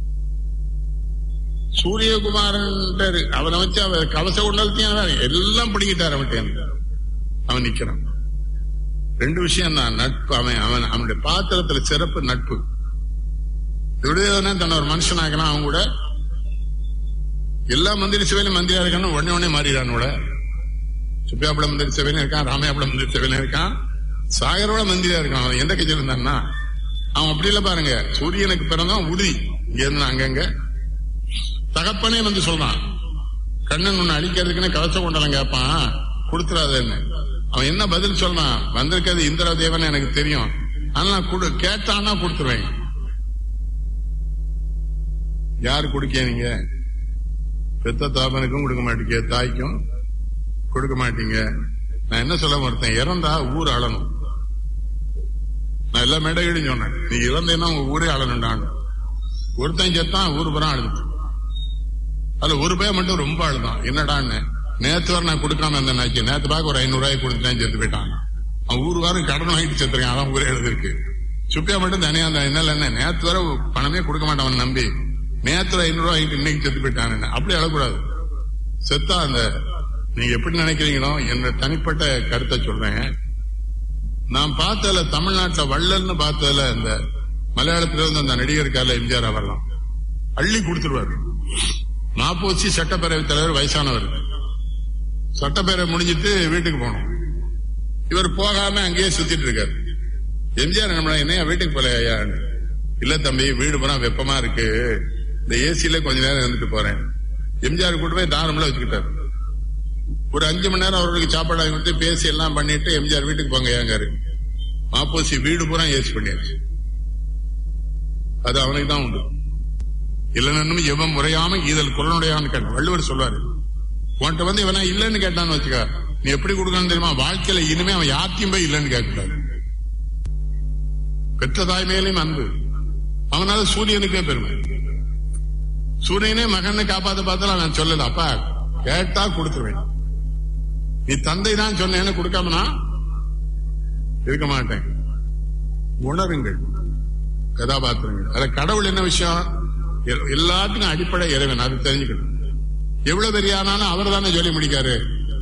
சூரியகுமாரன் அவனை வச்சு அவன் கவச குண்டலத்தையும் எல்லாம் பிடிக்கிட்டார் அவன்கிட்ட அவன் நிக்கிறான் ரெண்டு விஷயம் தான் நட்பு அவன் அவன் அவனுடைய பாத்திரத்துல சிறப்பு நட்பு துரியோதனன் தன்னை ஒரு மனுஷனாக்கலாம் அவன் கூட எல்லா மந்திரி சபையிலும் மந்திரியா இருக்கான்னு உடனே உடனே மாறிடான் கூட சுப்பியாபுல மந்திரி சபையிலும் இருக்கான் ராமையாபுல மந்திரி சபையிலும் இருக்கான் சாகரோட மந்திரியா இருக்கான் அவன் எந்த கட்சியில் இருந்தான்னா அவன் அப்படி இல்ல பாருங்க சூரியனுக்கு பிறந்தான் உறுதி இங்க இருந்தான் அங்கங்க தகப்பனே வந்து சொல்றான் கண்ணன் உன்னை அழிக்கிறதுக்குன்னு கவச கொண்டலம் கேட்பான் கொடுத்துறாதேன்னு அவன் என்ன பதில் சொல்றான் வந்திருக்கிறது இந்திர தேவன் எனக்கு தெரியும் ஆனா நான் கொடு கேட்டான்னா கொடுத்துருவேன் யாரு கொடுக்க நீங்க பெத்த தாபனுக்கும் கொடுக்க மாட்டீங்க தாய்க்கும் கொடுக்க மாட்டீங்க நான் என்ன சொல்ல மாட்டேன் இறந்தா ஊர் அழணும் நான் எல்லா மேடைகளையும் சொன்னேன் நீ இறந்தேன்னா உங்க ஊரே அழணுண்டான் ஒருத்தன் செத்தான் ஊர் புறம் அழுது அதுல ஒரு பையன் மட்டும் ரொம்ப அழுதான் என்னடான்னு நேத்து வரை நான் கொடுக்காம இருந்தேன் நாச்சு நேத்து பாக்க ஒரு ஐநூறு ரூபாய் கொடுத்துட்டேன் செத்து போயிட்டான் அவன் ஊர் வாரம் கடன் வாங்கிட்டு செத்துருக்கான் அதான் ஊரே எழுதிருக்கு சுப்பியா மட்டும் தனியா இருந்தா என்ன என்ன நேத்து வரை பணமே கொடுக்க மாட்டான் அவன் நம்பி நேத்து ஐநூறு ரூபாய் வாங்கிட்டு இன்னைக்கு செத்து போயிட்டான் அப்படி அழக்கூடாது செத்தா அந்த நீங்க எப்படி நினைக்கிறீங்களோ என்ற தனிப்பட்ட கருத்தை சொல்றேன் நான் பார்த்ததுல தமிழ்நாட்டுல வள்ளல்னு பார்த்ததுல இந்த மலையாளத்துல இருந்து அந்த நடிகர் இருக்கார்ல எம்ஜிஆர் அவர்லாம் அள்ளி கொடுத்துருவாரு மாப்போச்சி சட்டப்பேரவைத் தலைவர் வயசானவர் சட்டப்பேரவை முடிஞ்சிட்டு வீட்டுக்கு போனோம் இவர் போகாம அங்கேயே சுத்திட்டு இருக்காரு எம்ஜிஆர் நம்மள என்னையா வீட்டுக்கு போலையா இல்ல தம்பி வீடு போனா வெப்பமா இருக்கு இந்த ஏசில கொஞ்ச நேரம் இருந்துட்டு போறேன் எம்ஜிஆர் கூட்டு போய் தாரம்ல வச்சுக்கிட்டாரு ஒரு அஞ்சு மணி நேரம் அவர்களுக்கு சாப்பாடு வாங்கி கொடுத்து பேசி எல்லாம் பண்ணிட்டு எம்ஜிஆர் வீட்டுக்கு போங்க ஏங்காரு மாப்போசி வீடு பூரா ஏசி பண்ணியாச்சு அது அவனுக்கு தான் உண்டு இல்லைன்னு எவன் முறையாம ஈதல் குரனுடையான்னு கேட்டான் வள்ளுவர் சொல்வாரு உன்கிட்ட வந்து இவனா இல்லைன்னு கேட்டான்னு வச்சுக்க நீ எப்படி கொடுக்கணும் தெரியுமா வாழ்க்கையில இனிமே அவன் யார்த்தையும் போய் இல்லைன்னு கேட்கக்கூடாது பெற்ற தாய் மேலேயும் அன்பு அவனால சூரியனுக்கே பெருமை சூரியனே மகனை காப்பாத்த பார்த்தாலும் அவன் சொல்லல அப்பா கேட்டா கொடுத்துருவேன் நீ தந்தை தான் சொன்னேன்னு கொடுக்காமனா இருக்க மாட்டேன் உணருங்கள் கதாபாத்திரங்கள் அத கடவுள் என்ன விஷயம் எல்- எல்லாத்துக்கும் அடிப்படை இறைவன் அது தெரிஞ்சுக்கணும் எவ்வளவு பெரிய ஆனாலும் அவர் தானே சொல்லி முடிக்காரு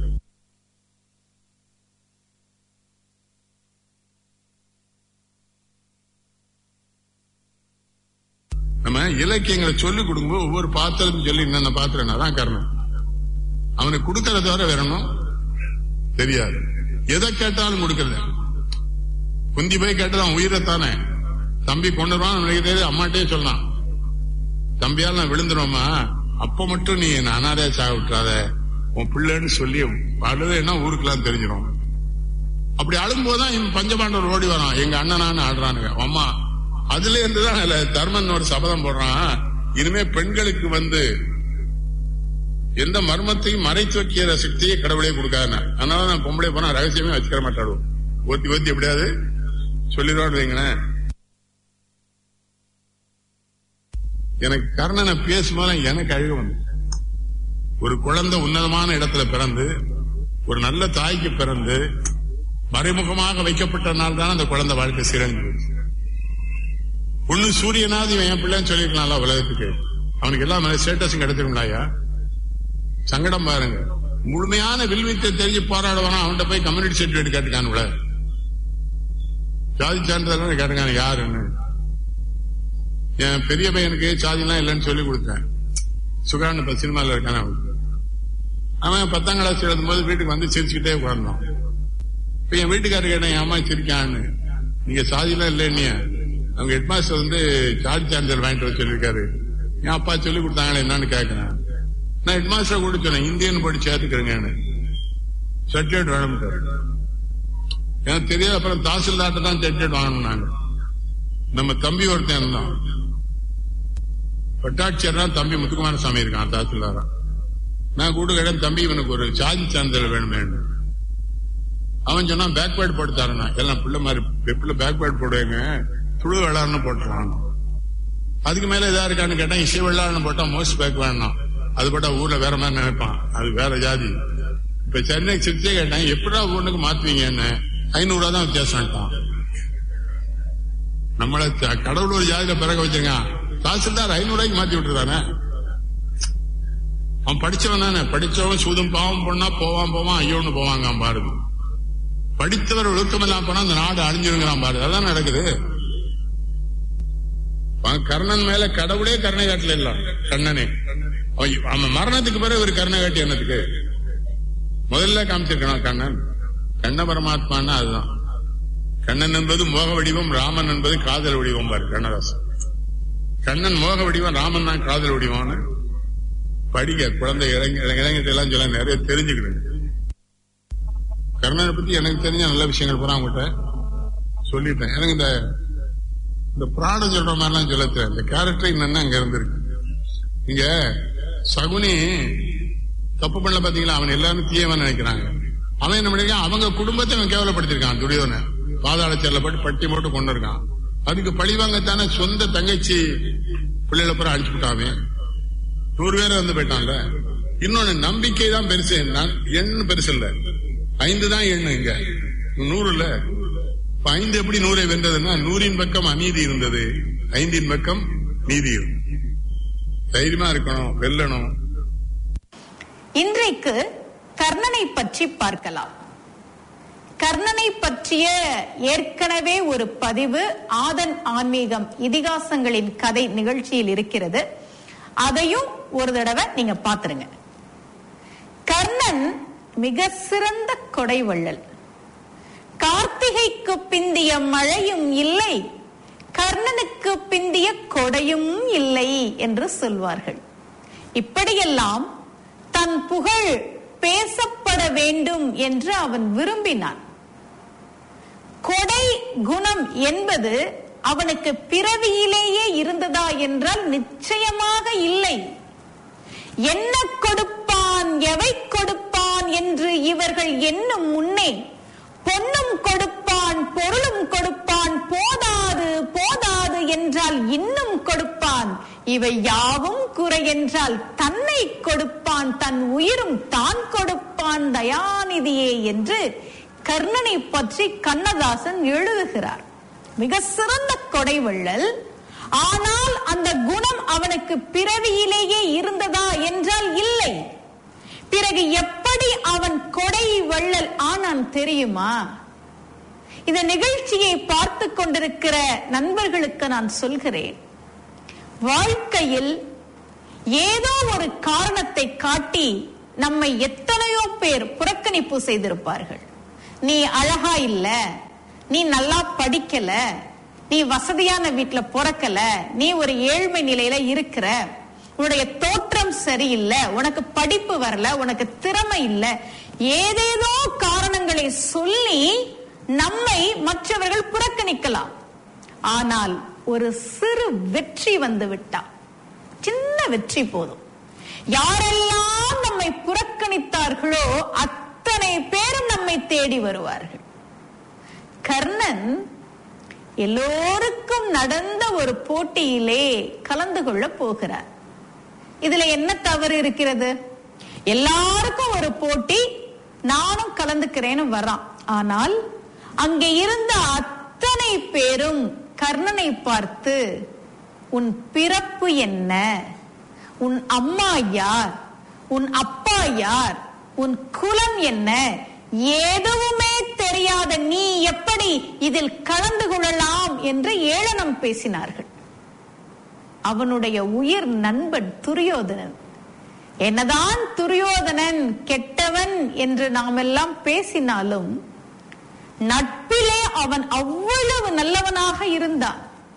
நம்ம இலக்கியங்களை சொல்லிக் கொடுக்கும்போது ஒவ்வொரு பாத்திரத்தையும் சொல்லி என்னென்ன பாத்திரம் அதான் காரணம் அவனுக்கு கொடுக்கறத தவிர வேறணும் தெரியாது எதை கேட்டாலும் கொடுக்கறது குந்தி போய் கேட்டது அவன் உயிரைத்தானே தம்பி கொண்டு வருவான் அவனுக்கு தெரியாது அம்மாட்டே சொன்னான் தம்பியால் நான் விழுந்துருவோமா அப்ப மட்டும் நீ என்ன அனாதையா சாக விட்டுறாத உன் பிள்ளைன்னு சொல்லி அழுதுன்னா ஊருக்கெல்லாம் தெரிஞ்சிடும் அப்படி அழும்போதுதான் இவன் பஞ்சபாண்டவர் ஓடி வரான் எங்க அண்ணனான்னு ஆடுறானுங்க அம்மா அதுல இருந்துதான் அதுல தர்மன் ஒரு சபதம் போடுறான் இனிமே பெண்களுக்கு வந்து எந்த மர்மத்தையும் மறைத்து வைக்கிற சக்தியை கடவுளே கொடுக்காது அதனால நான் பொம்பளை போனா ரகசியமே வச்சுக்கிற மாட்டாடுவோம் ஒத்தி ஒத்தி எப்படியாவது சொல்லிடுவான்னு வைங்களேன் எனக்கு கர்ணனை பேசும்போது எனக்கு அழுக வந்து ஒரு குழந்தை உன்னதமான இடத்துல பிறந்து ஒரு நல்ல தாய்க்கு பிறந்து மறைமுகமாக வைக்கப்பட்ட நாள் தான் அந்த குழந்தை வாழ்க்கை சீரழிஞ்சு போச்சு. பொண்ணு சூரியனாவது இவன் என் பிள்ளைன்னு சொல்லிருக்கலாம்ல உலகத்துக்கு அவனுக்கு எல்லாம் ஸ்டேட்டஸும் கிடைச்சிருக்கலாயா சங்கடம் பாருங்க முழுமையான வில்வித்தை தெரிஞ்சு போராடுவானா அவன்கிட்ட போய் கம்யூனிட்டி சர்டிபிகேட் கேட்டுக்கானுல ஜாதி சான்றிதழ் கேட்டுக்கான யாருன்னு என் பெரிய பையனுக்கு சாதிலாம் இல்லைன்னு சொல்லி கொடுத்தேன் சுகான் இப்ப சினிமால இருக்கான அவன் பத்தாம் கிளாஸ் எழுதும் போது வீட்டுக்கு வந்து சிரிச்சுக்கிட்டே உட்கார்ந்தான் இப்ப என் வீட்டுக்காரர் கேட்டேன் என் அம்மா சிரிக்கான்னு நீங்க சாதிலாம் இல்லைன்னு அவங்க ஹெட்மாஸ்டர் வந்து சார்ஜ் சான்றிதழ் வாங்கிட்டு வர சொல்லியிருக்காரு என் அப்பா சொல்லி கொடுத்தாங்களே என்னன்னு கேட்கிறேன் நான் ஹெட்மாஸ்டர் கூட சொன்னேன் இந்தியன் படி சேர்த்துக்கிறேங்கன்னு சர்டிபிகேட் வேணும்ட்டாரு எனக்கு தெரியாது அப்புறம் தாசில்தார்ட்ட தான் சர்டிபிகேட் வாங்கணும் நாங்க நம்ம தம்பி ஒருத்தன் இருந்தான் வட்டாட்சியர் தான் தம்பி முத்துக்குமாரசாமி இருக்கான் தாசில்தாரா நான் கூட கேட்டேன் தம்பி இவனுக்கு ஒரு சாதி சான்றிதழ் வேணும் வேணும் அவன் சொன்னான் பேக்வேர்டு போட்டு தரேன் எல்லாம் பிள்ளை மாதிரி பிள்ளை பேக்வேர்டு போடுவேங்க துளு வெள்ளாருன்னு போட்டுறான் அதுக்கு மேல இதா இருக்கான்னு கேட்டேன் இசை வெள்ளாருன்னு போட்டா மோஸ்ட் பேக் வேணும் அது போட்டா ஊர்ல வேற மாதிரி நினைப்பான் அது வேற ஜாதி இப்ப சென்னை சிரிச்சே கேட்டேன் எப்படா ஒண்ணுக்கு மாத்துவீங்கன்னு ஐநூறு ரூபா தான் வித்தியாசம்ட்டான் நம்மள த- கடவுள் ஒரு ஜாதியில பிறக வச்சிருக்கான் தாசில்தார் ஐநூறு ரூபாய்க்கு மாத்தி விட்டுருதானே அவன் படிச்சவன் தானே படிச்சவன் சூதும் பாவம் பண்ணா போவான் போவான் ஐயோன்னு போவாங்க பாருது படித்தவர் ஒழுக்கம் இல்லாம போனா அந்த நாடு அழிஞ்சிருங்கிறான் பாரு அதான் நடக்குது அவன் கர்ணன் மேல கடவுளே கருணை காட்டல இல்ல கண்ணனே அவன் அவன் மரணத்துக்கு பிறகு ஒரு கருணை காட்டி என்னத்துக்கு முதல்ல காமிச்சிருக்கணும் கண்ணன் கண்ண பரமாத்மான்னா அதுதான் கண்ணன் என்பது மோக வடிவம் ராமன் என்பது காதல் வடிவம் பாரு கண்ணதாசன் கண்ணன் மோக வடிவம் ராமன் தான் காதல் வடிவம்னு படிக்க குழந்தை இளைஞ இளைஞர்கள் எல்லாம் சொல்ல நிறைய தெரிஞ்சுக்கணும் கர்ணனை பத்தி எனக்கு தெரிஞ்ச நல்ல விஷயங்கள் பூரா அவங்ககிட்ட சொல்லிட்டேன் எனக்கு இந்த இந்த பிராணம் சொல்ற மாதிரிலாம் சொல்ல தெரியாது இந்த கேரக்டர் என்னன்னு அங்க இருந்திருக்கு இங்க சகுனி தப்பு பண்ணல பாத்தீங்களா அவன் எல்லாரும் தீயவன் நினைக்கிறாங்க அவன் என்ன பண்ணிருக்கான் அவங்க குடும்பத்தை அவன் கேவலப்படுத்திருக்கான் துரியோன பாதாள செல்லப்பட்டு பட்டி போட்டு கொண்டு இருக்கான் அதுக்கு பழிவாங்கத்தானே சொந்த தங்கச்சி பிள்ளைகளை பூரா அடிச்சு விட்டாவே நூறு பேர் வந்து போயிட்டான்ல இன்னொன்னு நம்பிக்கை தான் பெருசு நான் எண்ணு பெருசு இல்ல ஐந்து தான் எண்ணு இங்க நூறு இல்ல இப்ப ஐந்து எப்படி நூறை வென்றதுன்னா நூறின் பக்கம் அநீதி இருந்தது ஐந்தின் பக்கம் நீதி இருந்தது தைரியமா இருக்கணும் வெல்லணும் இன்றைக்கு கர்ணனை பற்றி பார்க்கலாம் கர்ணனை பற்றிய ஏற்கனவே ஒரு பதிவு ஆதன் ஆன்மீகம் இதிகாசங்களின் கதை நிகழ்ச்சியில் இருக்கிறது அதையும் ஒரு தடவை நீங்க பாத்துருங்க கர்ணன் மிக சிறந்த கொடை வள்ளல் கார்த்திகைக்கு பிந்திய மழையும் இல்லை கர்ணனுக்கு பிந்திய கொடையும் இல்லை என்று சொல்வார்கள் இப்படியெல்லாம் தன் புகழ் பேசப்பட வேண்டும் என்று அவன் விரும்பினான் கொடை குணம் என்பது அவனுக்கு பிறவியிலேயே இருந்ததா என்றால் நிச்சயமாக இல்லை என்ன கொடுப்பான் எவை கொடுப்பான் என்று இவர்கள் எண்ணும் முன்னே பொன்னும் கொடுப்பான் பொருளும் கொடுப்பான் போதாது போதாது என்றால் இன்னும் கொடுப்பான் இவை யாவும் குறை என்றால் தன்னை கொடுப்பான் தன் உயிரும் தான் கொடுப்பான் தயாநிதியே என்று கர்ணனை பற்றி கண்ணதாசன் எழுதுகிறார் மிக சிறந்த கொடைவள்ளல் ஆனால் அந்த குணம் அவனுக்கு பிறவியிலேயே இருந்ததா என்றால் இல்லை பிறகு எப்படி அவன் கொடை வள்ளல் ஆனான் தெரியுமா இந்த நிகழ்ச்சியை பார்த்து கொண்டிருக்கிற நண்பர்களுக்கு நான் சொல்கிறேன் வாழ்க்கையில் ஏதோ ஒரு காரணத்தை காட்டி நம்மை எத்தனையோ பேர் புறக்கணிப்பு செய்திருப்பார்கள் நீ அழகா இல்ல நீ நல்லா படிக்கல நீ வசதியான வீட்டுல பிறக்கல நீ ஒரு ஏழ்மை நிலையில இருக்கிற உன்னுடைய தோற்றம் சரியில்லை உனக்கு படிப்பு வரல உனக்கு திறமை இல்ல ஏதேதோ காரணங்களை சொல்லி நம்மை மற்றவர்கள் புறக்கணிக்கலாம் ஆனால் ஒரு சிறு வெற்றி வந்து விட்டா சின்ன வெற்றி போதும் யாரெல்லாம் நம்மை புறக்கணித்தார்களோ அத்தனை பேரும் நம்மை தேடி வருவார்கள் கர்ணன் எல்லோருக்கும் நடந்த ஒரு போட்டியிலே கலந்து கொள்ள போகிறார் இதுல என்ன தவறு இருக்கிறது எல்லாருக்கும் ஒரு போட்டி நானும் கலந்துக்கிறேன்னு வரான் ஆனால் அங்கே இருந்த அத்தனை பேரும் கர்ணனை பார்த்து உன் பிறப்பு என்ன உன் அம்மா யார் உன் அப்பா யார் உன் குலம் என்ன எதுவுமே தெரியாத நீ எப்படி இதில் கலந்து கொள்ளலாம் என்று ஏளனம் பேசினார்கள் அவனுடைய உயிர் நண்பன் துரியோதனன் என்னதான் துரியோதனன் கெட்டவன் என்று நாம் எல்லாம் பேசினாலும் நட்பிலே அவன் அவ்வளவு நல்லவனாக இருந்தான்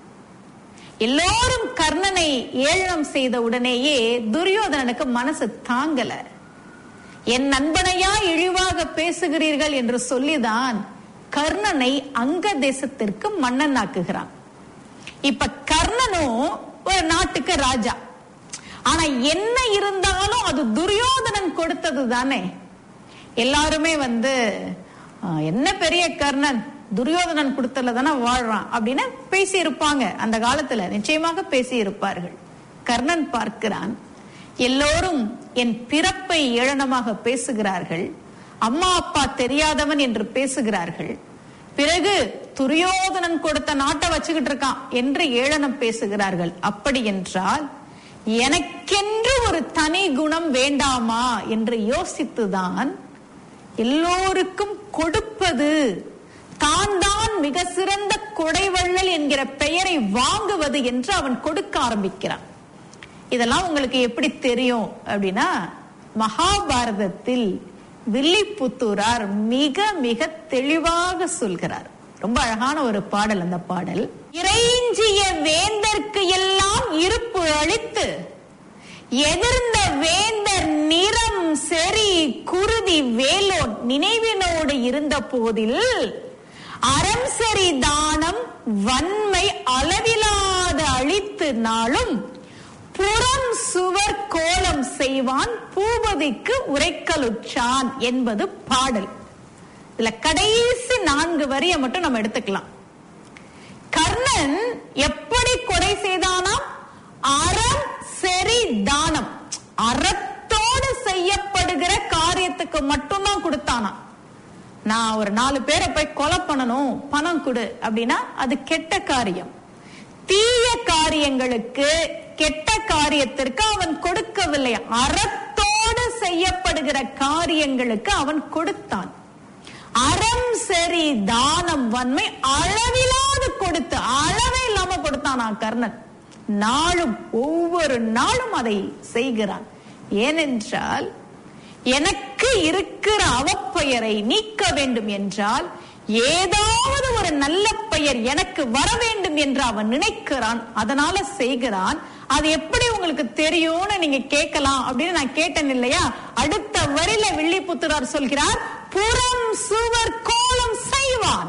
எல்லோரும் கர்ணனை ஏளனம் செய்த உடனேயே துரியோதனனுக்கு மனசு தாங்கல என் நண்பனையா இழிவாக பேசுகிறீர்கள் என்று சொல்லிதான் கர்ணனை அங்க தேசத்திற்கு மன்னனாக்குகிறான் இப்ப கர்ணனும் ஒரு நாட்டுக்கு ராஜா ஆனா என்ன இருந்தாலும் அது துரியோதனன் கொடுத்தது தானே எல்லாருமே வந்து "ஆ, என்ன பெரிய கர்ணன் துரியோதனன் கொடுத்ததுல தானே வாழ்றான் அப்படின்னு பேசி இருப்பாங்க அந்த காலத்துல நிச்சயமாக பேசி இருப்பார்கள் கர்ணன் பார்க்கிறான் எல்லோரும் என் பிறப்பை ஏளனமாக பேசுகிறார்கள் அம்மா அப்பா தெரியாதவன் என்று பேசுகிறார்கள் பிறகு துரியோதனன் கொடுத்த நாட்டை வச்சுக்கிட்டு இருக்கான் என்று ஏளனம் பேசுகிறார்கள் அப்படி என்றால் எனக்கென்று ஒரு தனி குணம் வேண்டாமா என்று யோசித்துதான் எல்லோருக்கும் கொடுப்பது தான் தான் மிக சிறந்த கொடைவள்ளல் என்கிற பெயரை வாங்குவது என்று அவன் கொடுக்க ஆரம்பிக்கிறான் இதெல்லாம் உங்களுக்கு எப்படி தெரியும் அப்படின்னா மகாபாரதத்தில் வில்லிபுத்தூரார் மிக மிக தெளிவாக சொல்கிறார் ரொம்ப அழகான ஒரு பாடல் அந்த பாடல் இறைஞ்சிய வேந்தர்க்கு எல்லாம் இருப்பு அளித்து எதிர்ந்த வேந்தர் நிறம் செறி குருதி வேலோன் நினைவினோடு இருந்த போதில் அறம் செறி தானம் வன்மை அளவிலாத அழித்து நாளும் புறம் சுவர் கோலம் செய்வான் பூபதிக்கு உரைக்கலுற்றான் என்பது பாடல் இதுல கடைசி நான்கு வரியை மட்டும் நம்ம எடுத்துக்கலாம் கர்ணன் எப்படி கொலை செய்தானாம் அறம் செறி தானம் அறத்தோடு செய்யப்படுகிற காரியத்துக்கு மட்டும்தான் கொடுத்தானாம் நான் ஒரு நாலு பேரை போய் கொலை பண்ணணும் பணம் கொடு அப்படின்னா அது கெட்ட காரியம் தீய காரியங்களுக்கு கெட்ட காரியத்திற்கு அவன் கொடுக்கவில்லை அறத்தோடு செய்யப்படுகிற காரியங்களுக்கு அவன் கொடுத்தான் அறம் சரி தானம் வன்மை அளவிலாது கொடுத்து அளவே இல்லாம கொடுத்தானா கர்ணன் நாளும் ஒவ்வொரு நாளும் அதை செய்கிறான் ஏனென்றால் எனக்கு இருக்கிற அவப்பெயரை நீக்க வேண்டும் என்றால் ஏதாவது ஒரு நல்ல பெயர் எனக்கு வர வேண்டும் என்று அவன் நினைக்கிறான் அதனால செய்கிறான் அது எப்படி உங்களுக்கு தெரியும்னு நீங்க கேட்கலாம் அப்படின்னு நான் கேட்டேன் இல்லையா அடுத்த வரியில வில்லிபுத்துரார் சொல்கிறார் புறம் சுவர் கோலம் செய்வான்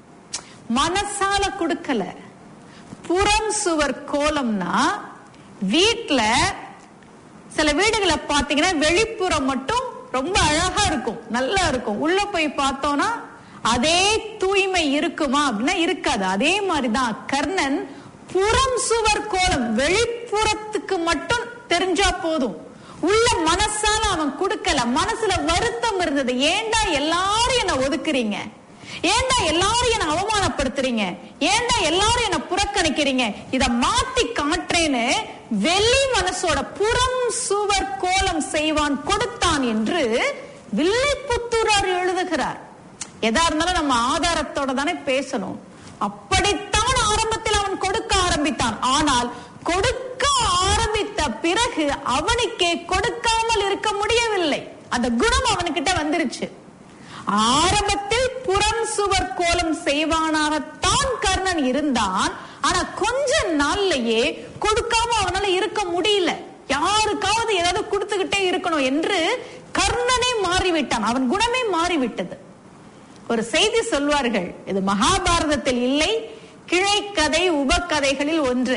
மனசால கொடுக்கல புறம் சுவர் கோலம்னா வீட்ல சில வீடுகளை பாத்தீங்கன்னா வெளிப்புறம் மட்டும் ரொம்ப அழகா இருக்கும் நல்லா இருக்கும் உள்ள போய் பார்த்தோம்னா அதே தூய்மை இருக்குமா அப்படின்னா இருக்காது அதே மாதிரிதான் கர்ணன் புறம் சுவர் கோலம் வெளிப்புறத்துக்கு மட்டும் தெரிஞ்சா போதும் உள்ள மனசால அவன் கொடுக்கல மனசுல வருத்தம் இருந்தது ஏன்டா எல்லாரும் என்ன ஒதுக்குறீங்க ஏன்டா எல்லாரும் என்ன அவமானப்படுத்துறீங்க ஏன்டா எல்லாரும் என்ன புறக்கணிக்கிறீங்க இத மாத்தி காட்டுறேன்னு வெள்ளி மனசோட புறம் சுவர் கோலம் செய்வான் கொடுத்தான் என்று வில்லைப்புத்தூரார் எழுதுகிறார் எதா இருந்தாலும் நம்ம ஆதாரத்தோட தானே பேசணும் அப்படித்தான் ஆரம்பத்தில் அவன் கொடுக்க ஆரம்பித்தான் ஆனால் கொடுக்க ஆரம்பித்த பிறகு அவனுக்கே கொடுக்காமல் இருக்க முடியவில்லை அந்த குணம் அவனுக்கிட்ட வந்துருச்சு ஆரம்பத்தில் புறம் சுவர் கோலம் செய்வானாகத்தான் கர்ணன் இருந்தான் ஆனா கொஞ்ச நாள்லயே கொடுக்காம அவனால இருக்க முடியல யாருக்காவது ஏதாவது கொடுத்துக்கிட்டே இருக்கணும் என்று கர்ணனே மாறிவிட்டான் அவன் குணமே மாறிவிட்டது ஒரு செய்தி சொல்வார்கள் இது மகாபாரதத்தில் இல்லை கிளைக்கதை உபக்கதைகளில் ஒன்று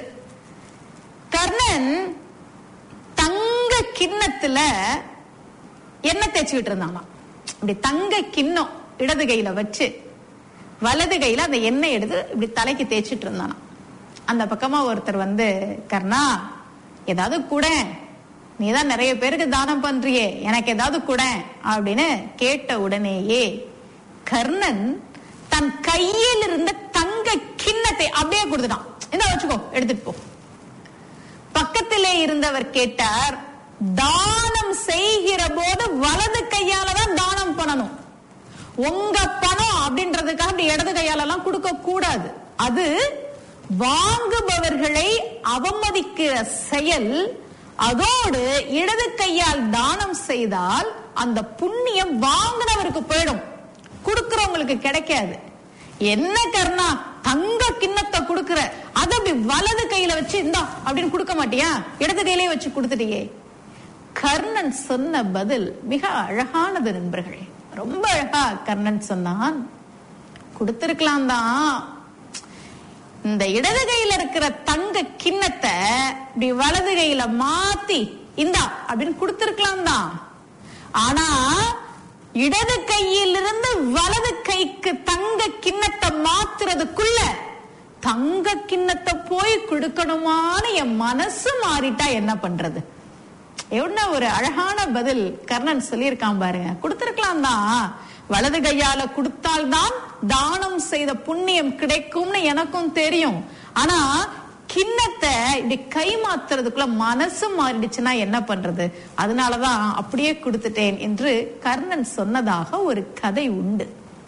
கர்ணன் தங்க கிண்ணத்துல எண்ணெய் தேய்ச்சிக்கிட்டு இருந்தானா இப்படி தங்க கிண்ணம் இடது கையில வச்சு வலது கையில அந்த எண்ணெய் எடுத்து இப்படி தலைக்கு தேய்ச்சிட்டு இருந்தானா அந்த பக்கமா ஒருத்தர் வந்து கர்ணா ஏதாவது கூட நீதான் நிறைய பேருக்கு தானம் பண்றியே எனக்கு ஏதாவது கூட அப்படின்னு கேட்ட உடனேயே கர்ணன் தன் கையில் இருந்த தங்க கிண்ணத்தை அப்படியே கொடுத்துட்டான் இந்த வச்சுக்கோ எடுத்துட்டு போ பக்கத்திலே இருந்தவர் கேட்டார் தானம் செய்கிற போது வலது கையால தான் தானம் பண்ணணும் உங்க பணம் அப்படின்றதுக்காக அப்படி இடது கையால எல்லாம் கொடுக்க கூடாது அது வாங்குபவர்களை அவமதிக்கிற செயல் அதோடு இடது கையால் தானம் செய்தால் அந்த புண்ணியம் வாங்கினவருக்கு போயிடும் கொடுக்கிறவங்களுக்கு கிடைக்காது என்ன கர்ணா தங்க கிண்ணத்தை கொடுக்கிற அத அப்படி வலது கையில வச்சு இந்தா அப்படின்னு கொடுக்க மாட்டியா இடது கையிலே வச்சு கொடுத்துட்டியே கர்ணன் சொன்ன பதில் மிக அழகானது நண்பர்களே ரொம்ப அழகா கர்ணன் சொன்னான் கொடுத்திருக்கலாம் தான் இந்த இடது கையில இருக்கிற தங்க கிண்ணத்தை இப்படி வலது கையில மாத்தி இந்தா அப்படின்னு கொடுத்திருக்கலாம் தான் ஆனா இடது கையிலிருந்து வலது கைக்கு தங்க கிண்ணத்தை மாத்துறதுக்குள்ள தங்க கிண்ணத்தை போய் கொடுக்கணுமான்னு என் மனசு மாறிட்டா என்ன பண்றது என்ன ஒரு அழகான பதில் கர்ணன் சொல்லியிருக்கான் பாருங்க கொடுத்திருக்கலாம் தான் வலது கையால கொடுத்தால்தான் தானம் செய்த புண்ணியம் கிடைக்கும்னு எனக்கும் தெரியும் ஆனா கிண்ணத்தை இப்படி கை மாத்துறதுக்குள்ள மனசு மாறிடுச்சுன்னா என்ன பண்றது அதனாலதான் அப்படியே கொடுத்துட்டேன் என்று கர்ணன் சொன்னதாக ஒரு கதை உண்டு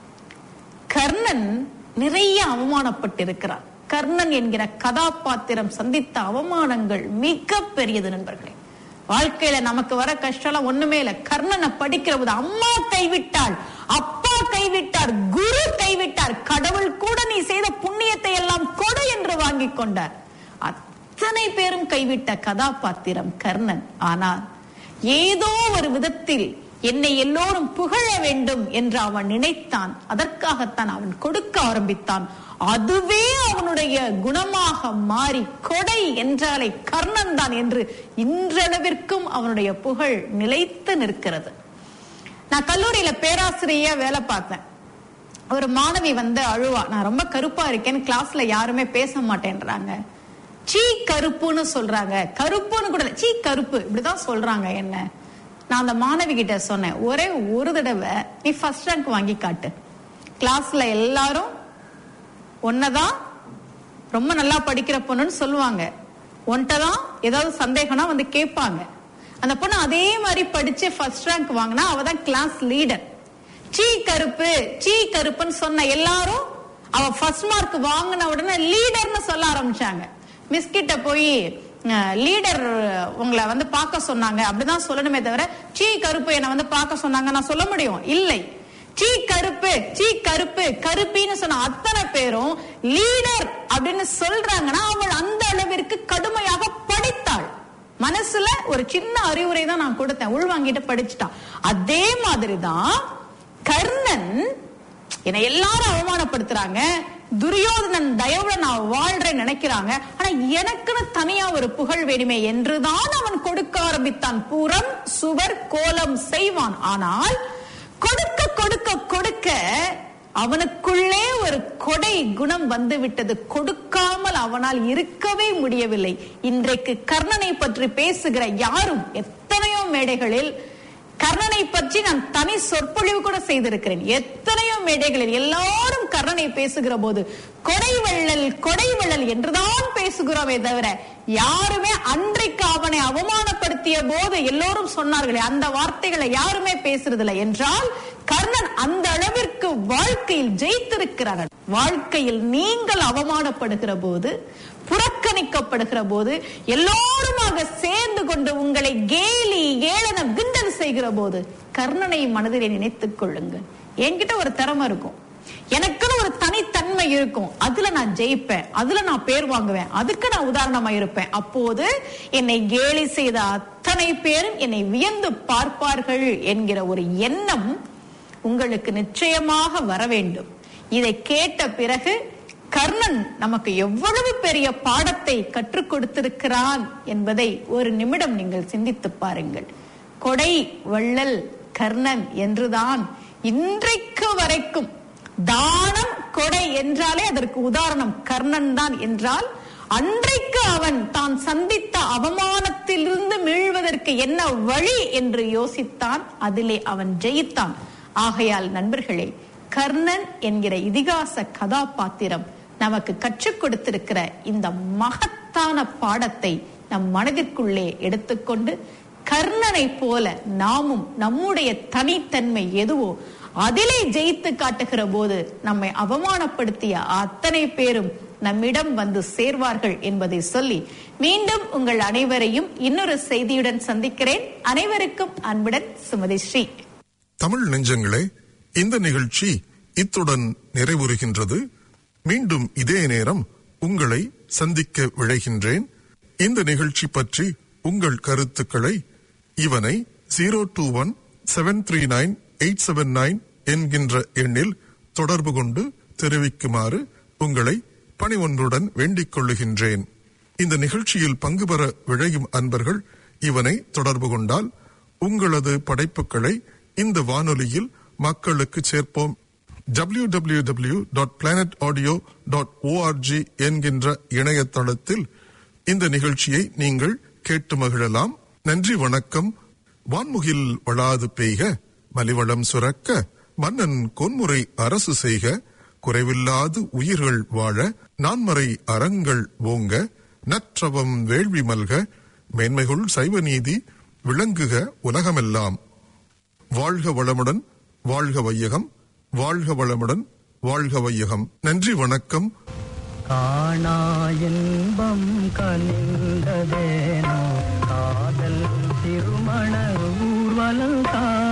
கர்ணன் நிறைய அவமானப்பட்டிருக்கிறார் கர்ணன் என்கிற கதாபாத்திரம் சந்தித்த அவமானங்கள் மிக பெரியது நண்பர்களே வாழ்க்கையில நமக்கு வர கஷ்டம் ஒண்ணுமே இல்ல கர்ணனை படிக்கிற போது அம்மா கைவிட்டாள் அப்பா கைவிட்டார் குரு கைவிட்டார் கடவுள் கூட நீ செய்த புண்ணியத்தை எல்லாம் கொடு என்று வாங்கி கொண்டார் அத்தனை பேரும் கைவிட்ட கதாபாத்திரம் கர்ணன் ஆனால் ஏதோ ஒரு விதத்தில் என்னை எல்லோரும் புகழ வேண்டும் என்று அவன் நினைத்தான் அதற்காகத்தான் அவன் கொடுக்க ஆரம்பித்தான் அதுவே அவனுடைய குணமாக மாறி கொடை என்றாலே கர்ணன் தான் என்று இன்றளவிற்கும் அவனுடைய புகழ் நிலைத்து நிற்கிறது நான் கல்லூரியில பேராசிரியா வேலை பார்த்தேன் ஒரு மாணவி வந்து அழுவா நான் ரொம்ப கருப்பா இருக்கேன்னு கிளாஸ்ல யாருமே பேச மாட்டேன்றாங்க சீ கருப்புன்னு சொல்றாங்க கருப்புன்னு கூட இல்ல, சீ கருப்பு இப்படிதான் சொல்றாங்க என்ன நான் அந்த மாணவி கிட்ட சொன்னேன் ஒரே ஒரு தடவை நீ ஃபர்ஸ்ட் ரேங்க் வாங்கி காட்டு கிளாஸ்ல எல்லாரும் ஒன்னதான் ரொம்ப நல்லா படிக்கிற பொண்ணுன்னு சொல்லுவாங்க உன்கிட்ட தான் ஏதாவது சந்தேகம்னா வந்து கேட்பாங்க அந்த பொண்ணு அதே மாதிரி படிச்சு ஃபர்ஸ்ட் ரேங்க் வாங்கினா அவ தான் கிளாஸ் லீடர் சீ கருப்பு சீ கருப்புன்னு சொன்ன எல்லாரும் அவ ஃபர்ஸ்ட் மார்க் வாங்கின உடனே லீடர்னு சொல்ல ஆரம்பிச்சாங்க மிஸ் கிட்ட போய் லீடர் உங்களை வந்து பார்க்க சொன்னாங்க அப்படிதான் சொல்லணுமே தவிர சீ கருப்பு என்னை வந்து பார்க்க சொன்னாங்க நான் சொல்ல முடியும் இல்லை சீ கருப்பு சீ கருப்பு கருப்பின்னு சொன்ன அத்தனை பேரும் லீடர் அப்படின்னு சொல்றாங்கன்னா அவள் அந்த அளவிற்கு கடுமையாக படித்தாள் மனசுல ஒரு சின்ன அறிவுரை தான் நான் கொடுத்தேன் உள்வாங்கிட்டு படிச்சுட்டான் அதே மாதிரிதான் கர்ணன் என்னை எல்லாரும் அவமானப்படுத்துறாங்க துரியோதனன் தயவுல நான் வாழ்றேன் நினைக்கிறாங்க ஆனா எனக்குன்னு தனியா ஒரு புகழ் வேணுமே என்றுதான் அவன் கொடுக்க ஆரம்பித்தான் புறம் சுவர் கோலம் செய்வான் ஆனால் கொடுக்க கொடுக்க கொடுக்க அவனுக்குள்ளே ஒரு கொடை குணம் வந்து விட்டது கொடுக்காமல் அவனால் இருக்கவே முடியவில்லை இன்றைக்கு கர்ணனை பற்றி பேசுகிற யாரும் எத்தனையோ மேடைகளில் கர்ணனை பற்றி நான் தனி சொற்பொழிவு கூட செய்திருக்கிறேன் எத்தனையோ மேடைகளில் எல்லாரும் கர்ணனை பேசுகிற போது கொடை வள்ளல் கொடை வள்ளல் என்றுதான் பேசுகிறோமே தவிர யாருமே அன்றைக்கு அவனை அவமானப்படுத்திய போது எல்லோரும் சொன்னார்களே அந்த வார்த்தைகளை யாருமே பேசுறதில்லை என்றால் கர்ணன் அந்த அளவிற்கு வாழ்க்கையில் ஜெயித்திருக்கிறார்கள் வாழ்க்கையில் நீங்கள் அவமானப்படுகிற போது புறக்கணிக்கப்படுகிற போது எல்லோருமாக சேர்ந்து கொண்டு உங்களை கேலி ஏளனம் கிண்டல் செய்கிற போது கர்ணனை மனதிலே நினைத்துக் கொள்ளுங்கள் என்கிட்ட ஒரு திறமை இருக்கும் எனக்குன்னு ஒரு தனித்தன்மை இருக்கும் அதுல நான் ஜெயிப்பேன் அதுல நான் பேர் வாங்குவேன் அதுக்கு நான் உதாரணமா இருப்பேன் அப்போது என்னை கேலி செய்த அத்தனை பேரும் என்னை வியந்து பார்ப்பார்கள் என்கிற ஒரு எண்ணம் உங்களுக்கு நிச்சயமாக வர வேண்டும் இதை கேட்ட பிறகு கர்ணன் நமக்கு எவ்வளவு பெரிய பாடத்தை கற்றுக் கொடுத்திருக்கிறான் என்பதை ஒரு நிமிடம் நீங்கள் சிந்தித்து பாருங்கள் கொடை வள்ளல் கர்ணன் என்றுதான் இன்றைக்கு வரைக்கும் தானம் கொடை என்றாலே அதற்கு உதாரணம் கர்ணன் தான் என்றால் அன்றைக்கு அவன் தான் சந்தித்த அவமானத்திலிருந்து மீள்வதற்கு என்ன வழி என்று யோசித்தான் அதிலே அவன் ஜெயித்தான் ஆகையால் நண்பர்களே கர்ணன் என்கிற இதிகாச கதாபாத்திரம் நமக்கு கற்றுக் கொடுத்திருக்கிற இந்த மகத்தான பாடத்தை நம் மனதிற்குள்ளே எடுத்துக்கொண்டு கர்ணனை போல நாமும் நம்முடைய தனித்தன்மை எதுவோ அதிலே ஜெயித்து காட்டுகிற போது நம்மை அவமானப்படுத்திய அத்தனை பேரும் நம்மிடம் வந்து சேர்வார்கள் என்பதை சொல்லி மீண்டும் உங்கள் அனைவரையும் இன்னொரு செய்தியுடன் சந்திக்கிறேன் அனைவருக்கும் அன்புடன் சுமதி ஸ்ரீ தமிழ் நெஞ்சங்களே இந்த நிகழ்ச்சி இத்துடன் நிறைவுறுகின்றது மீண்டும் இதே நேரம் உங்களை சந்திக்க விழைகின்றேன் இந்த நிகழ்ச்சி பற்றி உங்கள் கருத்துக்களை இவனை zero two one seven three nine eight seven nine என்கின்ற எண்ணில் தொடர்பு கொண்டு தெரிவிக்குமாறு உங்களை பணிவொன்றுடன் வேண்டிக் கொள்ளுகின்றேன் இந்த நிகழ்ச்சியில் பங்கு பெற விழையும் அன்பர்கள் இவனை தொடர்பு கொண்டால் உங்களது படைப்புகளை இந்த வானொலியில் மக்களுக்கு சேர்ப்போம் W W W dot planet audio dot ORG என்கின்ற இணையதளத்தில் இந்த நிகழ்ச்சியை நீங்கள் கேட்டு மகிழலாம் நன்றி வணக்கம் வான்முகில் வளாது பெய்க மலிவளம் சுரக்க மன்னன் கொன்முறை அரசு செய்க குறைவில்லாது உயிர்கள் வாழ நான்மறை அறங்கள் ஓங்க நற்றவம் வேள்வி மல்க மேன்மைகுள் சைவ நீதி விளங்குக உலகமெல்லாம் வாழ்க வளமுடன் வாழ்க வையகம் வாழ்க வளமுடன் வாழ்க வையகம் நன்றி வணக்கம் காணா இன்பம் கனிந்ததேனோ காதல் திருமண ஊர்வலம் கா